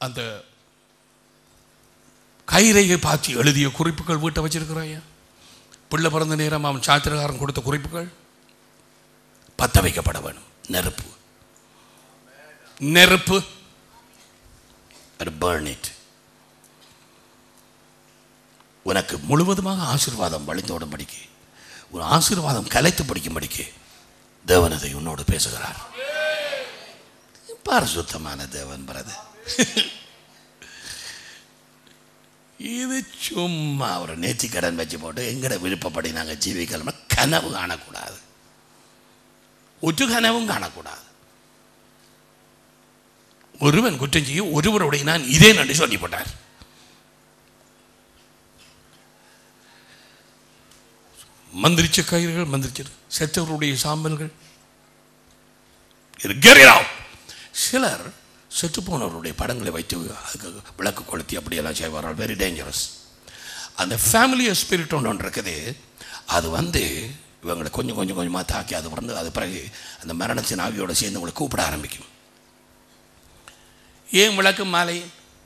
அந்த கைரேகை பார்த்து எழுதிய குறிப்புகள் வீட்டை வச்சிருக்கிறாயா பிள்ளை பிறந்த நேரம் அவன் சாத்திரகாரன் கொடுத்த குறிப்புகள் பத்த வைக்கப்பட வேணும் நெருப்பு நெருப்பு burn it உனக்கு முழுவதுமாக ஆசீர்வாதம் வழிந்தோடும்படிக்கு ஒரு ஆசீர்வாதம் கலைத்து படிக்கும்படிக்கு தேவன் அதை உன்னோடு பேசுகிறார் பரிசுத்தமான தேவன் பிரது இது சும்மா ஒரு நேர்த்தி கடன் வச்சு போட்டு எங்கட விருப்பப்படி நாங்கள் ஜீவிக்கலாம் கனவு காணக்கூடாது ஒரு கனவும் காணக்கூடாது ஒருவன் குற்றம் செய்ய ஒருவருடைய நான் இதே நன்றி சொல்லி போட்டார் மந்திரிச்ச கயிறுகள் மந்திரிச்சது செத்தவருடைய சாம்பல்கள் Get it out. சிலர் செத்து போனவருடைய படங்களை வைத்து அதுக்கு விளக்கு கொளுத்தி அப்படியெல்லாம் செய்வார்கள் வெரி டேஞ்சரஸ் அந்த ஃபேமிலிய ஸ்பிரிட் ஒன்று இருக்குது அது வந்து இவங்களை கொஞ்சம் கொஞ்சம் கொஞ்சமாக தாக்கி அது வந்து அது பிறகு அந்த மரணத்தின் ஆவியோடு சேர்ந்து உங்களை கூப்பிட ஆரம்பிக்கும் ஏன் விளக்கு மாலை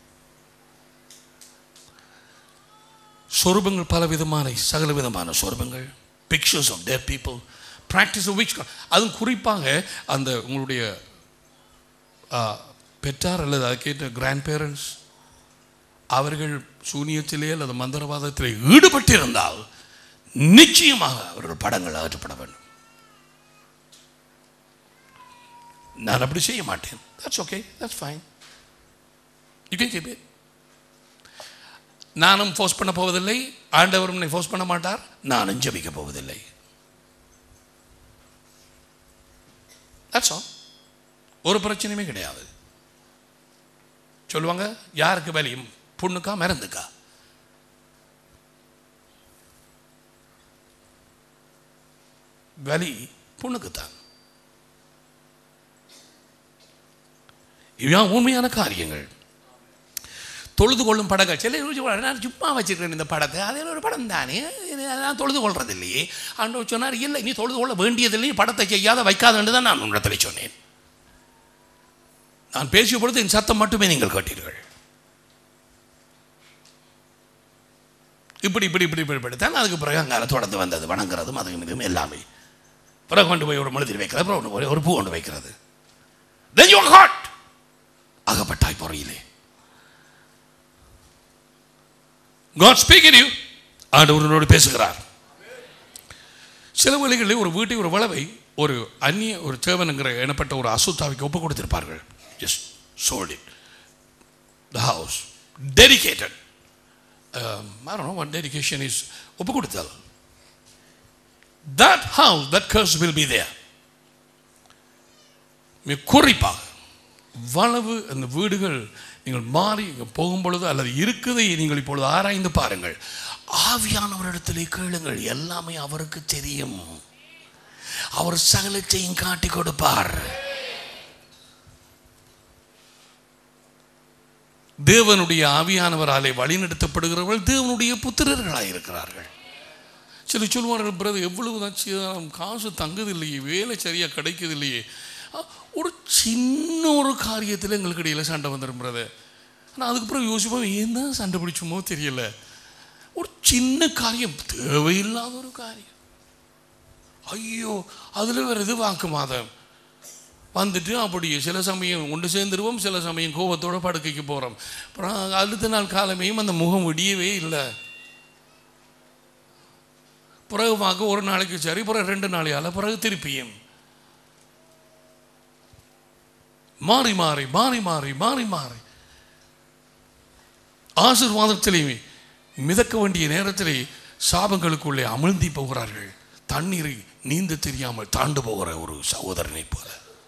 சொரூபங்கள் பல விதமான சகல விதமான சொரூபங்கள் pictures of their people practice of which அதுவும் குறிப்பாக அந்த உங்களுடைய ஆ, பெற்றார் அல்லது அதை கேட்ட கிராண்ட் பேரண்ட்ஸ் அவர்கள் சூனியத்திலே அல்லது மந்திரவாதத்திலே ஈடுபட்டிருந்தால் நிச்சயமாக அவர்கள் படங்கள் அகற்றப்பட வேண்டும் நான் அப்படி செய்ய மாட்டேன் that's okay that's fine you can keep it நானும் ஃபோர்ஸ் பண்ண போவதில்லை ஆண்டவரும் என்னை ஃபோர்ஸ் பண்ண மாட்டார் நானும் ஜெபிக்க போவதில்லை தட்ஸ் ஆல் ஒரு பிரச்சனையுமே கிடையாது சொல்லுவாங்க யாருக்கு வலியும் புண்ணுக்கா மருந்துக்கா வலி புண்ணுக்குத்தான் இதுதான் உண்மையான காரியங்கள் தொழுது கொள்ளும் படங்கள் சில யோசிச்சு நான் சும்மா வச்சிருக்கேன் இந்த படத்தை அதில் ஒரு படம் தானே இது நான் தொழுது கொள்றது இல்லையே ஆண்டவர் சொன்னார் இல்லை நீ தொழுது கொள்ள வேண்டியதில்லையே படத்தை செய்யாத வைக்காதன்னு தான் நான் உன்னிடத்தில் சொன்னேன் நான் பேசிய பொழுது என் சத்தம் மட்டுமே நீங்கள் கேட்டீர்கள் இப்படி இப்படி இப்படி இப்படி இப்படித்தான் அதுக்கு பிறகு அங்கால தொடர்ந்து வந்தது வணங்குறதும் அதுவும் இதுவும் எல்லாமே பிறகு கொண்டு போய் ஒரு மழுதில் வைக்கிறது அப்புறம் கொண்டு போய் ஒரு பூ கொண்டு வைக்கிறது Then you are hot. அகப்பட்டாய் பொறையிலே God speaking to you ஆண்டவரோடு பேசுகிறார் சில வேளைகளில் ஒரு வீட்டை ஒரு வளவை ஒரு அந்நிய ஒரு சேவனுங்கிற எனப்பட்ட ஒரு அசுத்தாவிக்கு ஒப்பு கொடுத்திருப்பார்கள் just sold it the house dedicated I don't know what dedication is ஒப்பு கொடுத்தல் that house that curse will be there மிக குறிப்பாக வளவு அந்த வீடுகள் நீங்கள் மாறி இங்கே போகும் பொழுது அல்லது இருக்குதை நீங்கள் இப்பொழுது ஆராய்ந்து பாருங்கள் ஆவியானவரிடத்திலே கேளுங்கள் எல்லாமே அவருக்கு தெரியும் அவர் சகலத்தையும் காட்டி கொடுப்பார் தேவனுடைய ஆவியானவராலே வழிநடத்தப்படுகிறவர்கள் தேவனுடைய புத்திரர்களாக இருக்கிறார்கள் சில சொல்வார்கள் பிரதர் எவ்வளவு தான் செய்தாலும் காசு தங்குது இல்லையே வேலை சரியாக கிடைக்குது இல்லையே அ, ஒரு சின்ன ஒரு காரியத்தில் எங்களுக்கு இடையில சண்டை வந்துடும் பிரதர் ஆனால் அதுக்கப்புறம் யோசிப்போம் ஏன் தான் சண்டை பிடிச்சோமோ தெரியல ஒரு சின்ன காரியம் தேவையில்லாத ஒரு காரியம் ஐயோ அதில் வேறு இது வாக்கு மாதம் வந்துட்டு அப்படியே சில சமயம் ஒன்று சேர்ந்துருவோம் சில சமயம் கோபத்தோட படுக்கைக்கு போகிறோம் அப்புறம் அடுத்த நாள் காலமையும் அந்த முகம் விடியவே இல்லை பிறகு பார்க்க ஒரு நாளைக்கு சரி பிறகு ரெண்டு நாளையால பிறகு திருப்பியும் மாறி மாறி மாறி மாறி மாறி மாறி ஆசீர்வாதத்திலே மிதக்க வேண்டிய நேரத்திலே சாபங்களுக்குள்ளே அமிழ்ந்தி போகிறார்கள் தண்ணீரை நீந்த தெரியாமல் தாண்டு போகிற ஒரு சகோதரனை போல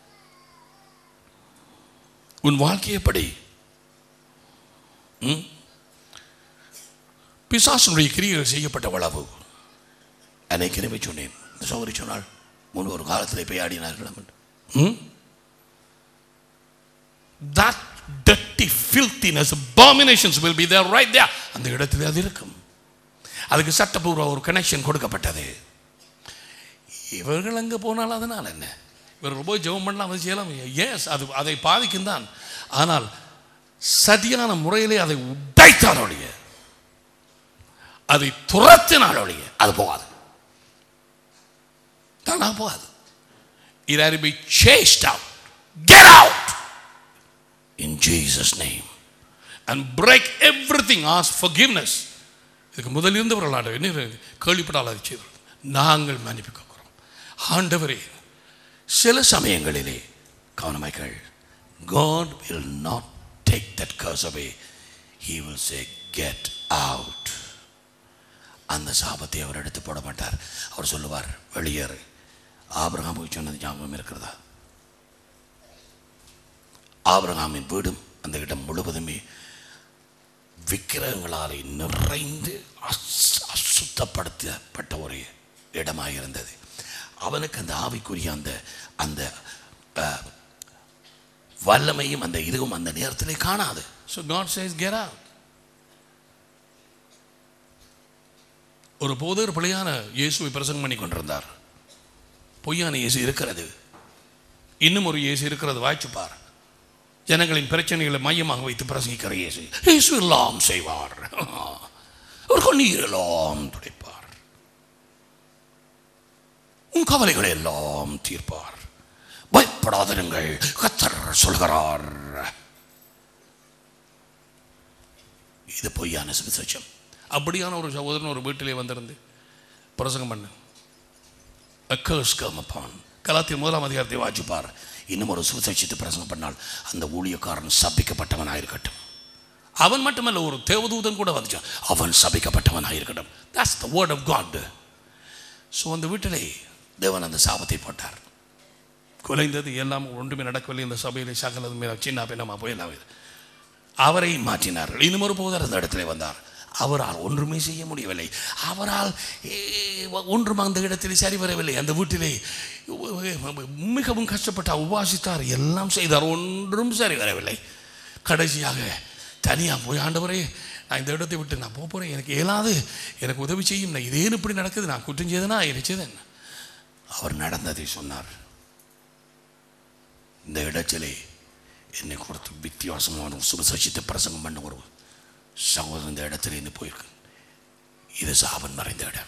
உன் வாழ்க்கை எப்படி ம்? பிசாசனுடைய கிரியைகள் செய்யப்பட்ட வளவு அன்னைக்கு சொன்னேன் இந்த சௌகரி சொன்னாள் முன் ஒரு காலத்தில் போய் ஆடினார்கள் என்று. ம்? that dirty filthiness abominations will be there right there அந்த இடத்துல அது இருக்கும் அதுக்கு சட்டப்பூர்வ ஒரு கனெக்ஷன் கொடுக்கப்பட்டது இவர்கள் அங்கே போனால் அதனால் என்ன இவர்கள் போய் ஜெபம் பண்ணலாம் அது செய்யலாம் எஸ் அது அதை பாதிக்கும் தான் ஆனால் சரியான முறையிலே அதை உடைத்தால் ஒழிய அதை துரத்தினால் ஒழிய அது போகாது தானா போகாது it had to be chased out get out in Jesus name and break everything ask forgiveness இதுக்கு முதல் இருந்தவர்கள் ஆண்டவர் என்ன கேள்விப்பட்டால் அதை செய்து நாங்கள் மன்னிப்பு கேட்கிறோம் ஆண்டவரே சில சமயங்களிலே கவனமாய்கள் God will not take that curse away he will say get out அந்த சாபத்தை அவர் எடுத்து போட மாட்டார் அவர் சொல்லுவார் வெளியேறு ஆபிரகாமுக்கு சொன்னது ஞாபகம் இருக்கிறதா ஆபிரகாமின் வீடும் அந்த இடம் முழுவதுமே விக்கிரகங்களாலே நிறைந்து அஸ் அசுத்தப்படுத்தப்பட்ட ஒரு இடமாக இருந்தது அவனுக்கு அந்த ஆவிக்குரிய அந்த அந்த அஹ், வல்லமையும் அந்த இதுவும் அந்த நேரத்திலே காணாது so God says get out ஒரு போதர் பிழையான இயேசுவை பிரசங்கம் பண்ணி கொண்டிருந்தார் பொய்யான இயேசு இருக்கிறது இன்னும் ஒரு இயேசு இருக்கிறது வாய்ச்சுப்பார் ஜனங்களின் பிரச்சனைகளை மையமாக வைத்து பிரசங்கிக்கிற இயேசு இயேசு எல்லாம் செய்வார் ஒரு கண்ணீர் எல்லாம் துடைப்பார் உன் கவலைகளை எல்லாம் தீர்ப்பார் பயப்படாதிருங்கள் கத்தர் சொல்கிறார் இது பொய்யான சுவிசேஷம் அப்படியான ஒரு சகோதரன் ஒரு வீட்டிலே வந்திருந்து பிரசங்கம் பண்ணு A curse come upon கலாத்திய முதலாம் அதிகாரத்தை வாசிப்பார் இன்னும் ஒரு சுவிசேஷத்தை பிரசங்கம் பண்ணால் அந்த ஊழியக்காரன் சபிக்கப்பட்டவனாக இருக்கட்டும் அவன் மட்டுமல்ல ஒரு தேவதூதன் கூட வந்துச்சான் அவன் சபிக்கப்பட்டவனாக இருக்கட்டும் that's the word of God so அந்த வீட்டிலே தேவன் அந்த சாபத்தை போட்டார் குலைந்தது எல்லாம் ஒன்றுமே நடக்கவில்லை இந்த சபையிலே சகலதுமே சின்ன பின்னமா போயெல்லாம் இது அவரை மாற்றினார்கள் இன்னும் ஒரு போதர் அந்த இடத்துல வந்தார் அவரால் ஒன்றுமே செய்ய முடியவில்லை அவரால் ஏ, ஒன்றும் அந்த இடத்திலே சரி வரவில்லை அந்த வீட்டிலே மிகவும் கஷ்டப்பட்டார் உபாசித்தார் எல்லாம் செய்தார் ஒன்றும் சரி வரவில்லை கடைசியாக தனியாக போய் ஆண்டவரே நான் இந்த இடத்தை விட்டு நான் போக போகிறேன் எனக்கு இயலாது எனக்கு உதவி செய்யும் நான் இதேன்னு இப்படி நடக்குது நான் குற்றம் செய்தனா இறைச்சதன் அவர் நடந்ததை சொன்னார் இந்த இடத்திலே என்னை கொடுத்து வித்தியாசமான ஒரு சுபசசித்த பிரசங்கம் பண்ண ஒரு சகோதரன் இந்த இடத்துல இருந்து போயிருக்கு இது சாபன் மறைந்த இடம்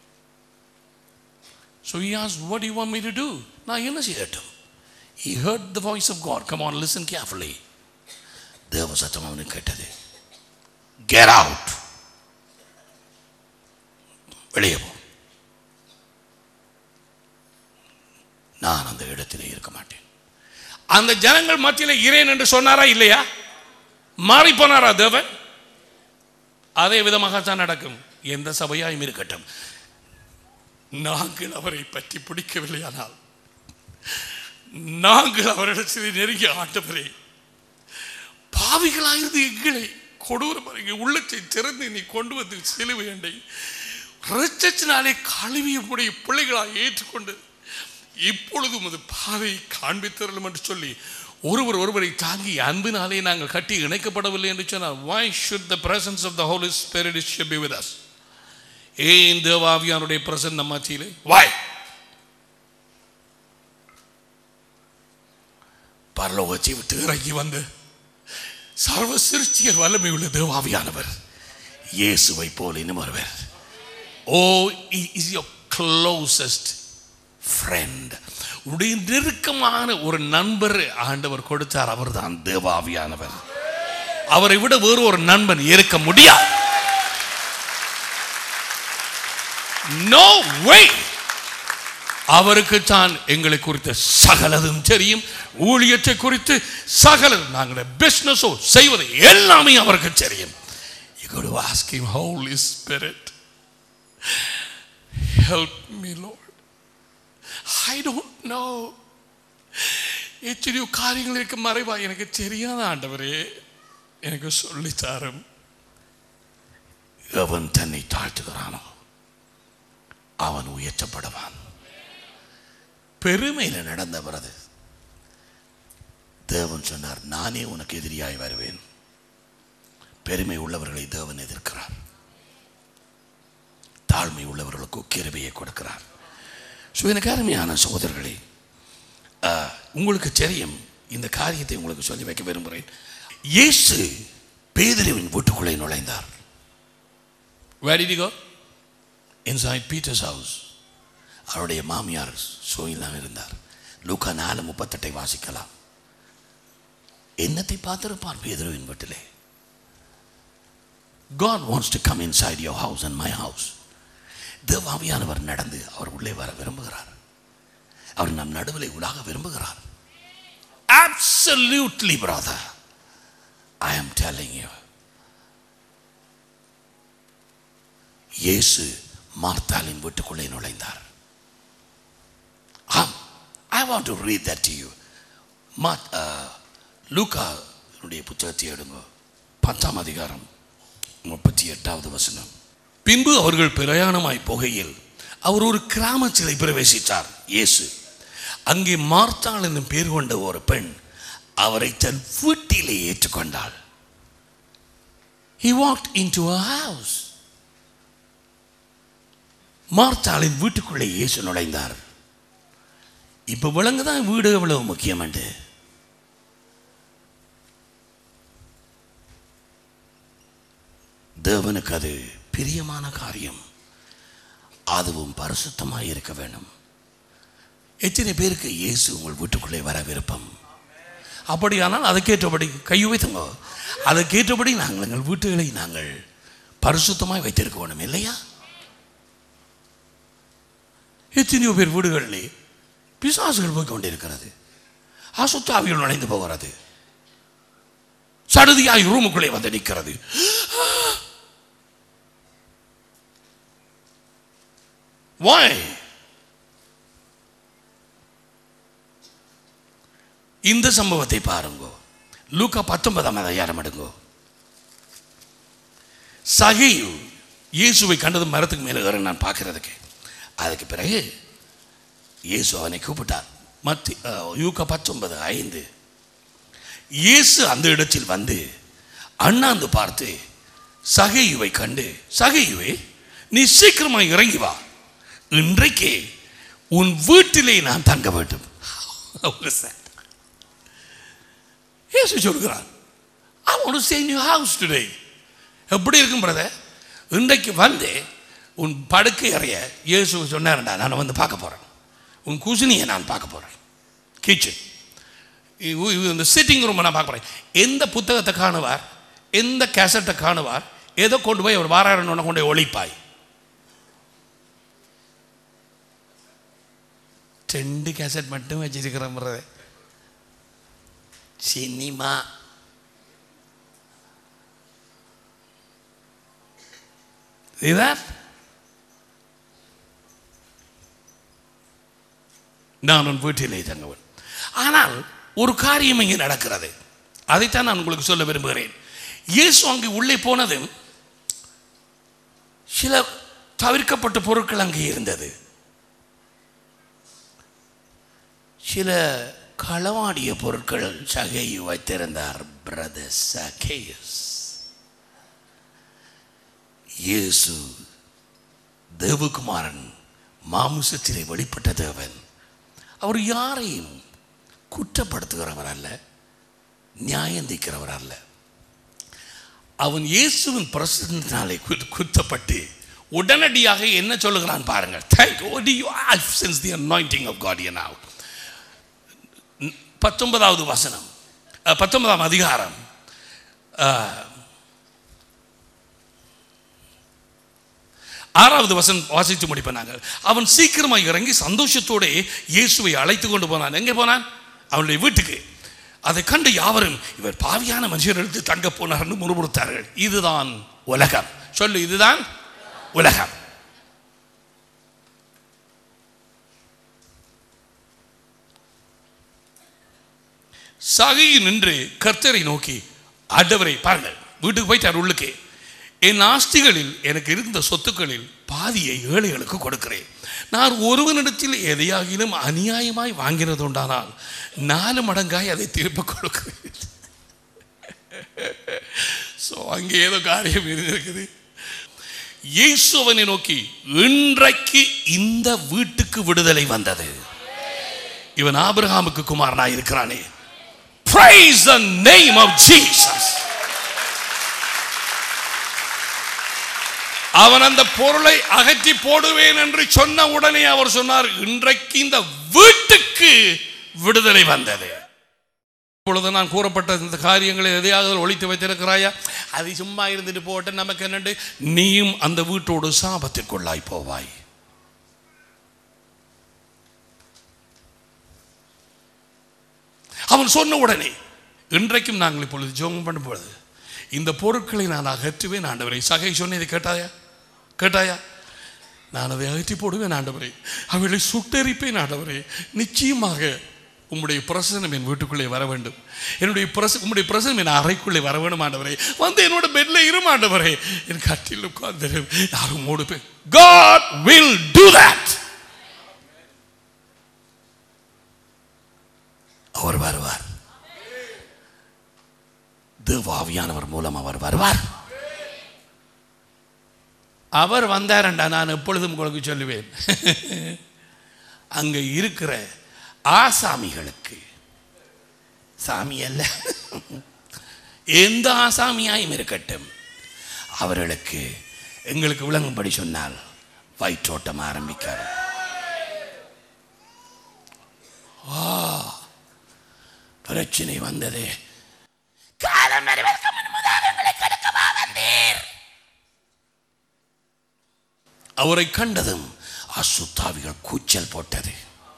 So he asked, What do you want me to do? நான் என்ன செய்யட்டும் He heard the voice of God. Come on, listen carefully. தேவ சத்தம் அவனுக்கு கேட்டது Get out. வெளியே போ நான் அந்த இடத்திலே இருக்க மாட்டேன் அந்த ஜனங்கள் மத்தியில் இரேன் என்று சொன்னாரா இல்லையா மாறி போனாரா தேவன் அதே விதமாகத்தான் நடக்கும் எந்த சபையாயும் இருக்கட்டும் நாங்கள் அவரை பற்றி பிடிக்கவில்லையானால் நாங்கள் அவரிடத்தில் நெருங்கிய ஆண்டவரே பாவிகளாயிருந்து எங்களை கொடூரம் உள்ளத்தை திறந்து நீ கொண்டு வந்து சிலுவை அண்டை இரத்தத்தினாலே கழுவிய உடைய பிள்ளைகளாக ஏற்றுக்கொண்டு இப்பொழுதும் அது பாதையை காண்பித்தரலும் என்று சொல்லி ஒருவர் ஒருவரை தாங்கி அன்பினாலே நாங்கள் கட்டி இணைக்கப்படவில்லை என்று சொன்னால் why should the presence of the holy spirit should be with us ஏன் தேவாவியானுடைய பிரசன் நம்ம மத்தியிலே why பரலோகத்தை விட்டு இறங்கி வந்து சர்வ சிருஷ்டியர் வல்லமை உள்ள தேவாவியானவர் இயேசுவை போல இன்னும் வருவர் oh is your closest friend உடைய நெருக்கமான ஒரு நண்பர் ஆண்டவர் கொடுத்தார் அவர்தான் தேவாவியானவர் அவரை விட வேறு ஒரு நண்பன் இருக்க முடியாது நோ வே அவருக்கு தான் எங்களை குறித்த சகலதும் தெரியும் ஊழியத்தை குறித்து சகலதும் நாங்கள் பிஸ்னஸோ செய்வது எல்லாமே அவருக்கு தெரியும் You got to ask him, Holy Spirit, help me, Lord. I don't know. எத்தனையோ காரியங்கள் இருக்கு மறைவா எனக்கு தெரியாத ஆண்டவரே எனக்கு சொல்லித்தாரும் அவன் தன்னை தாழ்த்துகிறானோ அவன் உயர்த்தப்படுவான் பெருமையில் நடந்தவரது தேவன் சொன்னார் நானே உனக்கு எதிரியாய் வருவேன் பெருமை உள்ளவர்களை தேவன் எதிர்க்கிறார் தாழ்மை உள்ளவர்களுக்கு கிருபையை கொடுக்கிறார் ஸோ எனக்கு அருமையான சகோதரர்களே ஆ, உங்களுக்கு தெரியும் இந்த காரியத்தை உங்களுக்கு சொல்லி வைக்க விரும்புகிறேன் இயேசு பேதுருவின் வீட்டுக்குள்ளே நுழைந்தார் Where did he go? Inside Peter's house. அவருடைய மாமியார் சோயில் தான் இருந்தார் லூக்கா நாலு முப்பத்தெட்டை வாசிக்கலாம் என்னத்தை பார்த்திருப்பார் பேதுருவின் வீட்டிலே God wants to come inside your house and my house. தேவாவியானவர் நடந்து அவர் உள்ளே வர விரும்புகிறார் அவர் நம் நடுவிலே உலாக விரும்புகிறார் Absolutely, brother. I am telling you. இயேசு மார்த்தாலின் வீட்டுக்குள்ளே நுழைந்தார் ஆம் I want to read that to you மா லூக்கா என்னுடைய புத்தகத்தை எடுங்க பத்தாம் அதிகாரம் முப்பத்தி எட்டாவது வசனம் பின்பு அவர்கள் பிரயாணமாய் போகையில் அவர் ஒரு கிராமத்திலே பிரவேசித்தார் இயேசு அங்கே மார்த்தாள் என்னும் பேர் கொண்ட ஒரு பெண் அவரை தன் வீட்டிலே ஏற்றுக்கொண்டாள் He walked into a house. மார்த்தாளின் வீட்டுக்குள்ளே இயேசு நுழைந்தார் இப்ப விளங்குதான் வீடு எவ்வளவு முக்கியம் என்று தேவனுக்கு அது பிரியமான காரியம் அதுவும் பரிசுத்தமாய் இருக்க வேண்டும் எத்தனை பேருக்கு இயேசு உங்கள் வீட்டுக்குள்ளே வர விருப்பம் அப்படியானால் அதுக்கேற்றபடி கை வைத்துங்க அதுக்கேற்றபடி நாங்கள் எங்கள் வீட்டுகளை நாங்கள் பரிசுத்தமாய் வைத்திருக்க வேண்டும் இல்லையா எத்தனையோ பேர் வீடுகளிலே பிசாசுகள் போய் கொண்டிருக்கிறது அசுத்தாவிகள் நுழைந்து போகிறது சடுதியாய் ரூமுக்குள்ளே வந்து நிற்கிறது Why? இந்த சம்பவத்தை பாருங்க லூக்கா பத்தொன்பதாம் அதிகாரம் எடுங்கோ சகையு இயேசுவை கண்டது மரத்துக்கு மேலே ஏற நான் பார்க்கறதுக்கு அதுக்கு பிறகு இயேசு அவனை கூப்பிட்டார் மத்தி யூக்கா பத்தொன்பது ஐந்து இயேசு அந்த இடத்தில் வந்து அண்ணாந்து பார்த்து சகையுவை கண்டு சகையுவே நீ சீக்கிரமாக இறங்கி வா இன்றைக்கு உன் வீட்டிலே நான் தங்க வேண்டும் இயேசு சொல்கிறார் I want to stay in your house today எப்படி இருக்கும் பிரதர் இன்றைக்கு வந்து உன் படுக்கை அறைய இயேசு சொன்னார்டா நான் வந்து பார்க்க போகிறேன் உன் குசினியை நான் பார்க்க போகிறேன் கிச்சன் இந்த சிட்டிங் ரூமை நான் பார்க்க போகிறேன் எந்த புத்தகத்தை காணுவார் எந்த கேசட்டை காணுவார் ஏதோ கொண்டு போய் அவர் வாராருன்னு கொண்டு போய் ஒழிப்பாய் ரெண்டு கேசட் மட்டும் வச்சிருக்கிறேன் பிரதர் சினிமா இதுதான் நான் உன் வீட்டிலே தங்கவன் ஆனால் ஒரு காரியம் இங்கே நடக்கிறது அதைத்தான் நான் உங்களுக்கு சொல்ல விரும்புகிறேன் இயேசு அங்கே உள்ளே போனது சில தவிர்க்கப்பட்ட பொருட்கள் அங்கே இருந்தது சில களவாடிய பொருட்கள் சகையு வைத்திருந்தார் பிரதர் சகேயஸ் இயேசு தேவகுமாரன் மாமிசத்திலே வெளிப்பட்ட தேவன் அவர் யாரையும் குற்றப்படுத்துகிறவர் அல்ல நியாயந்திக்கிறவர் அல்ல அவன் இயேசுவின் பிரசனத்தினாலே கு- குத்தப்பட்டு உடனடியாக என்ன சொல்லுகிறான் பாருங்கள் thank you sends the anointing of God now பத்தொன்பதாவது வசனம் அஹ், பத்தொன்பதாம் அதிகாரம் அஹ், ஆறாவது வசனம் வாசித்து முடிப்பேன் நாங்கள் அவன் சீக்கிரமாக இறங்கி சந்தோஷத்தோടെ இயேசுவை அழைத்து கொண்டு போனான் எங்கே போனான் அவனுடைய வீட்டுக்கு அதை கண்டு யாவரும் இவர் பாவியான மனுஷர் எடுத்து தங்க போனார்னு முறுமுறுத்தார்கள் இதுதான் உலகம் சொல்லு இதுதான் உலகம் சகையில் நின்று கர்த்தரை நோக்கி ஆண்டவரை பாருங்கள் வீட்டுக்கு போயிட்டார் உள்ளுக்கு என் ஆஸ்திகளில் எனக்கு இருந்த சொத்துக்களில் பாதியை ஏழைகளுக்கு கொடுக்கிறேன் நான் ஒருவனிடத்தில் எதையாகிலும் அநியாயமாய் வாங்கினது உண்டானால் நாலு மடங்காய் அதை திரும்ப கொடுக்கிறேன் ஸோ அங்கே ஏதோ காரியம் இருந்திருக்குது இயேசு அவனை நோக்கி இன்றைக்கு இந்த வீட்டுக்கு விடுதலை வந்தது இவன் ஆபிரகாமுக்கு குமாரனாய் இருக்கிறானே praise the name of Jesus அவன் அந்த பொருளை அகற்றி போடுவேன் என்று சொன்ன உடனே அவர் சொன்னார் இன்றைக்கு இந்த வீட்டுக்கு விடுதலை வந்தது இப்பொழுது நான் கூறப்பட்ட இந்த காரியங்களை எதையாவது ஒழித்து வைத்திருக்கிறாயா அது சும்மா இருந்துட்டு போட்டு நமக்கு என்னண்டு நீயும் அந்த வீட்டோடு சாபத்திற்குள்ளாய் போவாய் அவன் சொன்ன உடனே இன்றைக்கும் நாங்கள் இப்பொழுது ஜோகம் பண்ணும் பொழுது இந்த பொருட்களை நான் அகற்றுவேன் ஆண்டவரை சகை சொன்னதை கேட்டாயா கேட்டாயா நான் அதை அகற்றி போடுவேன் ஆண்டவரே அவளை சுட்டெரிப்பேன் ஆண்டவரே நிச்சயமாக உம்முடைய பிரசனம் என் வீட்டுக்குள்ளே வர வேண்டும் என்னுடைய பிரச உம்முடைய பிரசனம் என் அறைக்குள்ளே வர வேண்டும் ஆண்டவரே வந்து என்னோட பெட்ல இரும் ஆண்டவரே என் கட்டில் உட்கார்ந்து யாரும் மூடு பேர் God will do that அவர் வருவார் தேவாவியானவர் மூலம் அவர் வருவார் அவர் வந்தாரண்டா நான் எப்பொழுதும் உங்களுக்கு சொல்லுவேன் அங்க இருக்கிற ஆசாமிகளுக்கு சாமி அல்ல எந்த ஆசாமியாயும் இருக்கட்டும் அவர்களுக்கு எங்களுக்கு விளங்கும்படி சொன்னால் வயிற்றோட்டம் ஆரம்பிக்கார் பிரச்சனை வந்தது காலம் வருவதற்கு முன்பதாக எங்களை கெடுக்கவா வந்தீர் அவரை கண்டதும் அசுத்தாவிகள் கூச்சல் போட்டது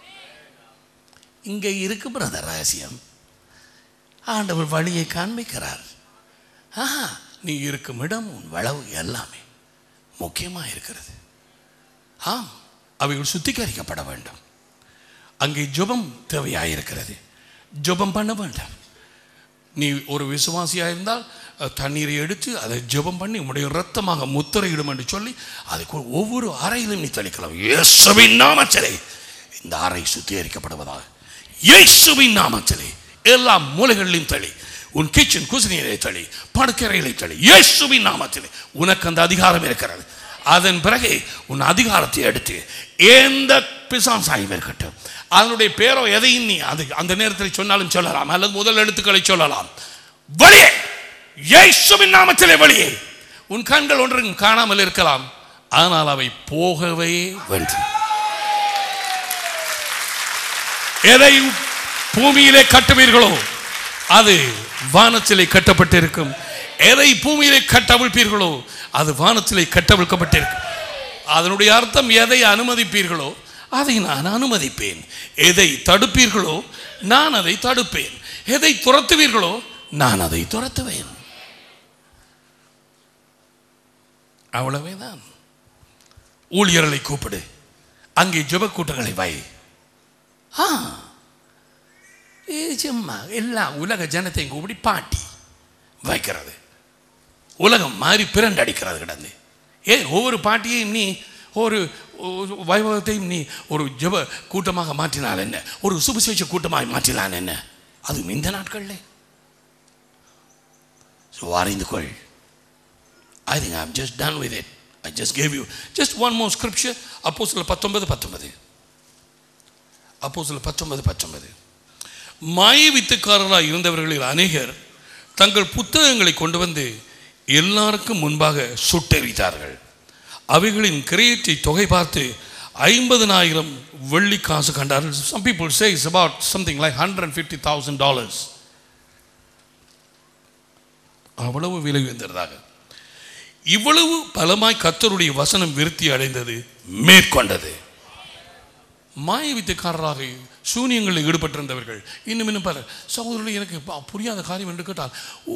இங்கே இருக்கு பிரதர் ரகசியம் ஆண்டவர் வழியை காண்பிக்கிறார் ஆஹா நீ இருக்கும் இடம் உன் வளவு எல்லாமே முக்கியமாக இருக்கிறது ஆம் அவைகள் சுத்திகரிக்கப்பட வேண்டும் அங்கே ஜெபம் தேவையாயிருக்கிறது ஜெபம் பண்ண வேண்டாம் நீ ஒரு விசுவாசியாக இருந்தால் அஹ், தண்ணீரை எடுத்து அதை ஜெபம் பண்ணி உம்முடைய ரத்தமாக முத்திரையிடும் என்று சொல்லி அதுக்கு ஒவ்வொரு அறையிலும் நீ தெளிக்கலாம் இயேசுவின் நாமத்திலே இந்த அறை சுத்திகரிக்கப்படுவதாக இயேசுவின் நாமத்திலே எல்லா மூலைகளிலும் தளி உன் கிச்சன் குசினியிலே தளி படுக்கறையிலே தளி இயேசுவின் நாமத்திலே உனக்கு அந்த அதிகாரம் இருக்கிறது அதன் பிறகு உன் அதிகாரத்தை எடுத்து எந்த பிசாசாயும் இருக்கட்டும் அதனுடைய பேரோ எதையும் நீ அது அந்த நேரத்தில் சொன்னாலும் சொல்லலாம் அல்லது முதல் எழுத்துக்களை சொல்லலாம் வெளியே இயேசுவின் நாமத்திலே வெளியே உன் கண்கள் ஒன்றும் காணாமல் இருக்கலாம் ஆனால் அவை போகவே வேண்டும் எதை பூமியிலே கட்டுவீர்களோ அது வானத்திலே கட்டப்பட்டிருக்கும் எதை பூமியிலே கட்டவிழ்ப்பீர்களோ அது வானத்திலே கட்டவிழ்க்கப்பட்டிருக்கும் அதனுடைய அர்த்தம் எதை அனுமதிப்பீர்களோ அதை நான் அனுமதிப்பேன் எதை தடுப்பீர்களோ நான் அதை தடுப்பேன் எதை துரத்துவீர்களோ நான் அதை துரத்துவேன் அவ்வளவேதான் ஊழியர்களை கூப்பிடு அங்கே ஜெப கூட்டங்களை வை ஆ இது சும்மா எல்லா உலக ஜனத்தையும் கூப்பிடி பாட்டி வைக்கிறது உலகம் மாறி பிரண்டு அடிக்கிறது கிடந்து ஏன் ஒவ்வொரு பாட்டியையும் நீ ஒரு ஒரு வைபவத்தையும் நீ ஒரு ஜெப கூட்டமாக மாற்றினால் என்ன ஒரு சுவிசேஷ கூட்டமாக மாற்றினால் என்ன அதுவும் இந்த நாட்களில் ஸோ அறிந்து கொள் I think I'm just done with it I just gave you just one more scripture அப்போ சில பத்தொன்பது பத்தொன்பது அப்போ சில பத்தொன்பது பத்தொன்பது மாய வித்துக்காரராக இருந்தவர்களில் அநேகர் தங்கள் புத்தகங்களை கொண்டு வந்து எல்லாருக்கும் முன்பாக சுட்டெரித்தார்கள் அவைகளின் கிரயத்தை தொகை பார்த்து ஐம்பதனாயிரம் வெள்ளி காசு கண்டார்கள் some people say it's about something like hundred fifty thousand dollars அவ்வளவு விலை உயர்ந்ததாக இவ்வளவு பலமாய் கர்த்தருடைய வசனம் விருத்தி அடைந்தது மேற்கொண்டது மாய வித்தைக்காரராக சூனியங்களில் ஈடுபட்டிருந்தவர்கள் இன்னும் இன்னும் பாரு சகோதரர்கள் எனக்கு ப- புரியாத காரியம் என்று கேட்டால் ஓ,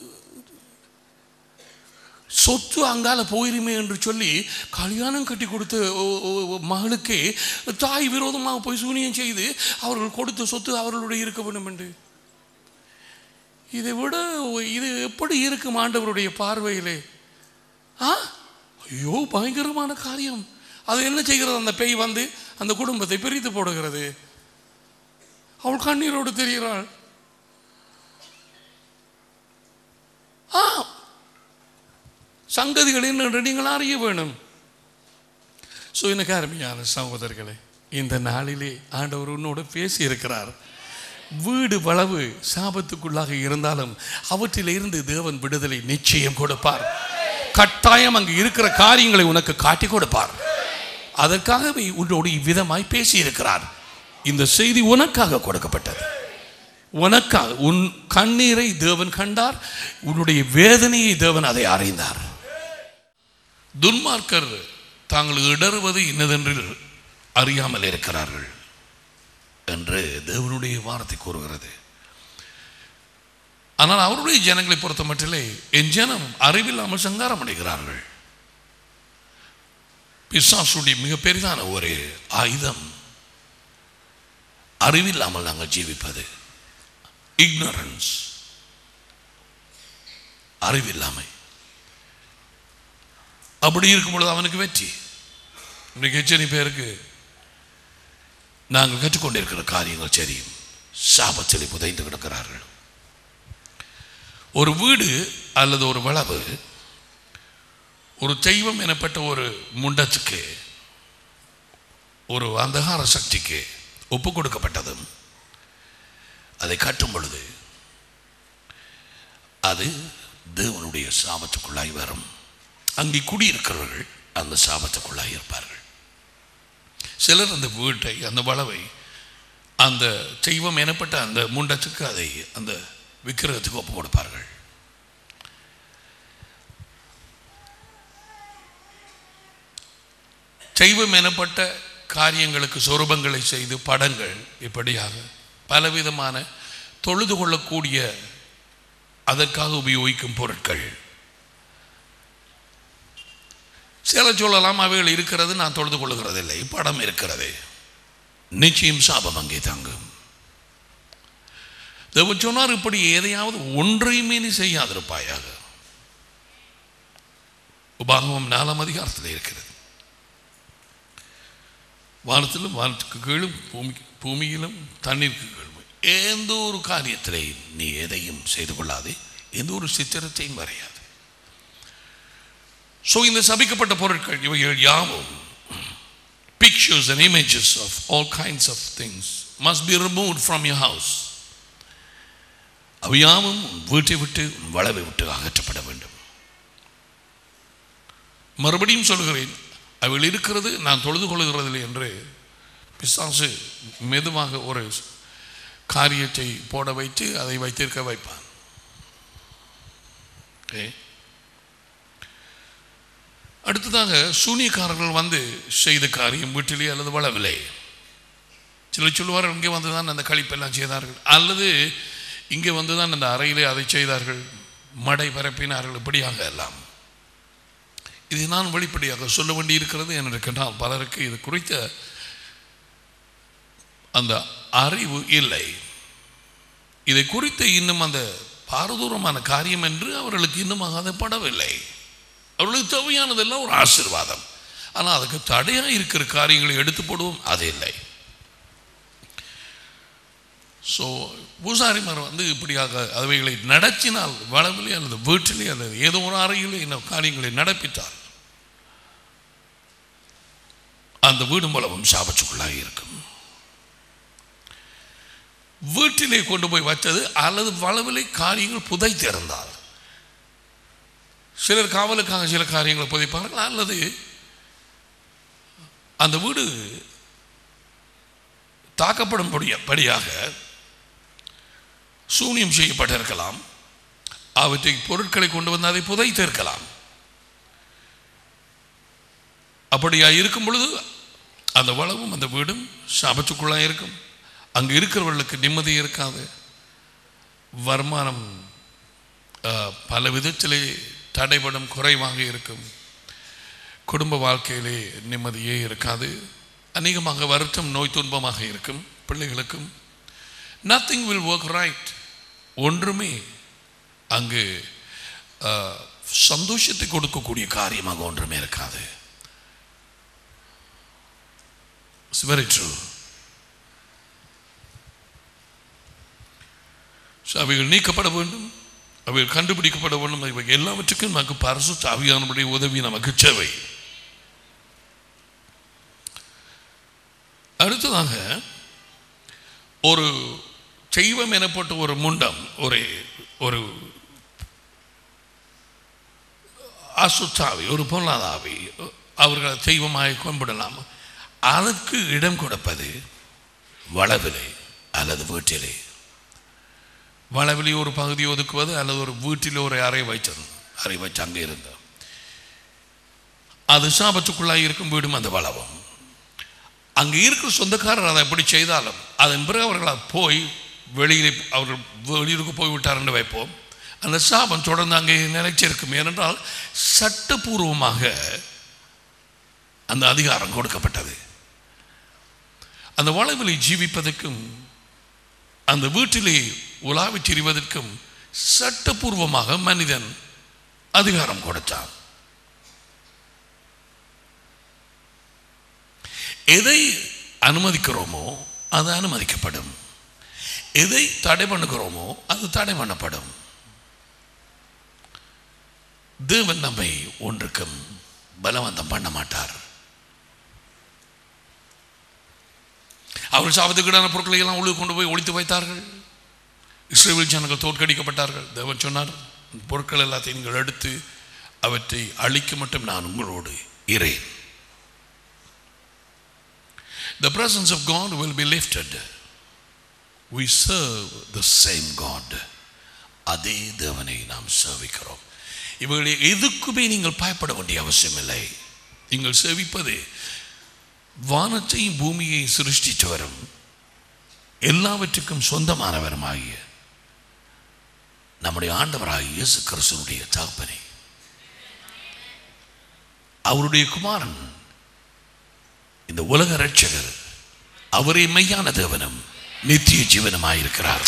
சொத்து அங்கால போயிருமே என்று சொல்லி கல்யாணம் கட்டி கொடுத்த ஓ- ஓ- ஓ மகளுக்கு தாய் விரோதமாக போய் சூனியம் செய்து அவர்கள் கொடுத்த சொத்து அவர்களுடைய இருக்க வேண்டும் என்று இதை விட இது எப்படி இருக்கும் ஆண்டவருடைய பார்வையிலே ஆ ஐயோ பயங்கரமான காரியம் அது என்ன செய்கிறது அந்த பேய் வந்து அந்த குடும்பத்தை பிரித்து போடுகிறது அவள் கண்ணீரோடு தெரிகிறாள் ஆ சங்கதிகள் என்ன நீங்கள் அறிய வேணும் ஸோ எனக்கு அருமையான சகோதரர்களே இந்த நாளிலே ஆண்டவர் உன்னோடு பேசி இருக்கிறார் வீடு வளவு சாபத்துக்குள்ளாக இருந்தாலும் அவற்றிலிருந்து தேவன் விடுதலை நிச்சயம் கொடுப்பார் கட்டாயம் அங்கு இருக்கிற காரியங்களை உனக்கு காட்டி கொடுப்பார் அதற்காகவே உன்னோடு இவ்விதமாய் பேசியிருக்கிறார் இந்த செய்தி உனக்காக கொடுக்கப்பட்டது உனக்காக உன் கண்ணீரை தேவன் கண்டார் உன்னுடைய வேதனையை தேவன் அதை அறிந்தார் துன்மார்க்கர் தாங்கள் இடறுவது இன்னதென்று அறியாமல் இருக்கிறார்கள் என்று தேவனுடைய வார்த்தை கூறுகிறது ஆனால் அவருடைய ஜனங்களை பொறுத்த மட்டிலே என் ஜனம் அறிவில்லாமல் சங்காரம் அடைகிறார்கள் பிசாசுடைய மிக பெரிதான ஒரு ஆயுதம் அறிவில்லாமல் நாங்கள் ஜீவிப்பது இக்னரன்ஸ் அறிவில்லாமை அப்படி இருக்கும் பொழுது அவனுக்கு வெற்றி இன்றைக்கு எத்தனை பேருக்கு நாங்கள் கற்றுக்கொண்டிருக்கிற காரியங்கள் தெரியும் சாபத்தில் புதைந்து கிடக்கிறார்கள் ஒரு வீடு அல்லது ஒரு வளவு ஒரு தெய்வம் எனப்பட்ட ஒரு முண்டத்துக்கு ஒரு அந்தகார சக்திக்கு ஒப்பு கொடுக்கப்பட்டதும் அதை கட்டும் பொழுது அது தேவனுடைய சாபத்துக்குள்ளாய் வரும் அங்கே குடியிருக்கிறவர்கள் அந்த சாபத்துக்குள்ளாய் இருப்பார்கள் சிலர் அந்த வீட்டை அந்த வளவை அந்த தெய்வம் எனப்பட்ட அந்த முண்டத்துக்கு அதை அந்த விக்கிரகத்துக்கு ஒப்பு கொடுப்பார்கள் தெய்வம் எனப்பட்ட காரியங்களுக்கு சொரூபங்களை செய்து படங்கள் இப்படியாக பலவிதமான தொழுது கொள்ளக்கூடிய அதற்காக உபயோகிக்கும் பொருட்கள் சில சொல்லலாம் அவைகள் இருக்கிறது நான் தொழுது கொள்ளுகிறதில்லை படம் இருக்கிறது நிச்சயம் சாபம் அங்கே தங்கும் தேவன் சொன்னார் இப்படி எதையாவது ஒன்றையுமே நீ செய்யாதிருப்பாயாக உபாகமம் நாலாம் அதிகாரத்தில் இருக்கிறது வானத்திலும் வானத்துக்கு கீழும் பூமி பூமியிலும் தண்ணீருக்கு கீழும் எந்த ஒரு காரியத்திலே நீ எதையும் செய்து கொள்ளாதே எந்த ஒரு சித்திரத்தையும் வரையாது ஸோ இந்த சபிக்கப்பட்ட பொருட்கள் இவைகள் யாவும் pictures and images of all kinds of things must be removed from your house அவையாவும் உன் வீட்டை விட்டு உன் வளவை விட்டு அகற்றப்பட வேண்டும் மறுபடியும் சொல்கிறேன் அவைகள் இருக்கிறது நான் தொழுது கொள்கிறதில்லை என்று பிசாசு மெதுவாக ஒரு காரியத்தை போட வைத்து அதை வைத்திருக்க வைப்பான் Okay. அடுத்ததாக சூனியக்காரர்கள் வந்து செய்த காரியம் வீட்டிலே அல்லது வளவிலே சிலர் சொல்லுவார்கள் இங்கே வந்து தான் அந்த கழிப்பெல்லாம் செய்தார்கள் அல்லது இங்கே வந்து தான் அந்த அறையிலே அதை செய்தார்கள் மடை பரப்பினார்கள் இப்படியாக எல்லாம் இது நான் வெளிப்படையாக சொல்ல வேண்டி இருக்கிறது என்று கேட்டால் பலருக்கு இது குறித்த அந்த அறிவு இல்லை இதை குறித்து இன்னும் அந்த பாரதூரமான காரியம் என்று அவர்களுக்கு இன்னும் படவில்லை அவர்களுக்கு தேவையானதெல்லாம் ஒரு ஆசீர்வாதம் ஆனால் அதுக்கு தடையாக இருக்கிற காரியங்களை எடுத்து போடுவோம் அது இல்லை ஸோ பூசாரிமார் வந்து இப்படியாக அவைகளை நடத்தினால் வளவிலே அல்லது வீட்டிலே அல்லது ஏதோ ஒரு அறையிலே இந்த காரியங்களை நடப்பித்தால் அந்த வீடு மூலமும் சாபச்சுக்குள்ளாக இருக்கும் வீட்டிலே கொண்டு போய் வச்சது அல்லது வளவிலே காரியங்கள் புதைத்திருந்தால் சிலர் காவலுக்காக சில காரியங்களை புதைப்பார்கள் அல்லது அந்த வீடு தாக்கப்படும் படியாக சூனியம் செய்யப்பட்டிருக்கலாம் அவற்றை பொருட்களை கொண்டு வந்து அதை புதைத்திருக்கலாம் அப்படியா இருக்கும் பொழுது அந்த வளவும் அந்த வீடும் சாபத்துக்குள்ளாக இருக்கும் அங்கே இருக்கிறவர்களுக்கு நிம்மதி இருக்காது வருமானம் அஹ், பல விதத்திலே தடைபடும் குறைவாக இருக்கும் குடும்ப வாழ்க்கையிலே நிம்மதியே இருக்காது அநேகமாக வருத்தம் நோய் துன்பமாக இருக்கும் பிள்ளைகளுக்கும் நத்திங் வில் ஒர்க் ரைட் ஒன்றுமே அங்கு அஹ், சந்தோஷத்தை கொடுக்கக்கூடிய காரியமாக ஒன்றுமே இருக்காது இட்ஸ் வெரி ட்ரூ அவைகள் நீக்கப்பட வேண்டும் அவைகள் கண்டுபிடிக்கப்பட வேண்டும் இவை எல்லாவற்றுக்கும் நமக்கு பரசு ஆவியானவருடைய உதவி நமக்கு தேவை அடுத்ததாக ஒரு தெய்வம் எனப்பட்ட ஒரு முண்டம் ஒரு ஒரு அசுத்தாவி ஒரு பொல்லாதாவி அவர்கள் தெய்வமாக கும்பிடலாம் அதற்கு இடம் கொடுப்பது வளவிலே அல்லது வீட்டிலே வளவிலே ஒரு பகுதி ஒதுக்குவது அல்லது ஒரு வீட்டில் ஒரு அறை வைத்தது அறை வச்சு அங்கே இருந்தோம் அது சாபத்துக்குள்ளாக இருக்கும் வீடும் அந்த வளவம் அங்கே இருக்கிற சொந்தக்காரர் அதை எப்படி செய்தாலும் அதன் பிறகு அவர்கள் போய் வெளியிலே அவர்கள் வெளியூருக்கு போய் விட்டார்னு வைப்போம் அந்த சாபம் தொடர்ந்து அங்கே நிலைச்சிருக்கும் ஏனென்றால் சட்டபூர்வமாக அந்த அதிகாரம் கொடுக்கப்பட்டது அந்த வளவிலை ஜீவிப்பதற்கும் அந்த வீட்டிலே உலாவித் திரிவதற்கும் சட்டபூர்வமாக மனிதன் அதிகாரம் கொடுத்தான் எதை அனுமதிக்கிறோமோ அது அனுமதிக்கப்படும் எதை தடை பண்ணுகிறோமோ அது தடை பண்ணப்படும் தேவன் நம்மை ஒன்றுக்கும் பலவந்தம் பண்ண மாட்டார் அவர் சாபத்துக்கீடான பொருட்களை எல்லாம் உள்ளே கொண்டு போய் ஒழித்து வைத்தார்கள் இஸ்ரேல் ஜனங்கள் தோற்கடிக்கப்பட்டார்கள் தேவன் சொன்னார் இந்த பொருட்கள் எல்லாத்தையும் நீங்கள் எடுத்து அவற்றை அழிக்க மட்டும் நான் உங்களோடு இரேன் The presence of God will be lifted. We serve the same God. அதே தேவனை நாம் சேவிக்கிறோம் இவர்களை எதுக்குமே நீங்கள் பயப்பட வேண்டிய அவசியம் இல்லை நீங்கள் சேவிப்பது வானத்தையும் பூமியை சிருஷ்டித்தவரும் எல்லாவற்றுக்கும் சொந்தமானவருமாகிய நம்முடைய ஆண்டவராகிய இயேசு கிறிஸ்துவனுடைய தகப்பனை அவருடைய குமாரன் இந்த உலக ரட்சகர் அவரே மெய்யான தேவனும் நித்திய ஜீவனமாயிருக்கிறார்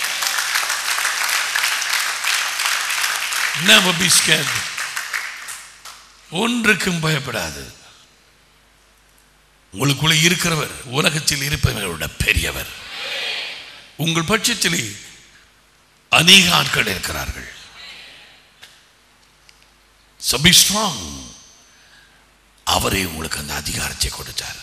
Never be scared. ஒன்றுக்கும் பயப்படாது உங்களுக்குள்ளே இருக்கிறவர் உலகத்தில் இருப்பவர்களோட பெரியவர் உங்கள் பட்சத்திலே அநேக ஆட்கள் இருக்கிறார்கள் So be strong. அவரே உங்களுக்கு அந்த அதிகாரத்தை கொடுத்தார்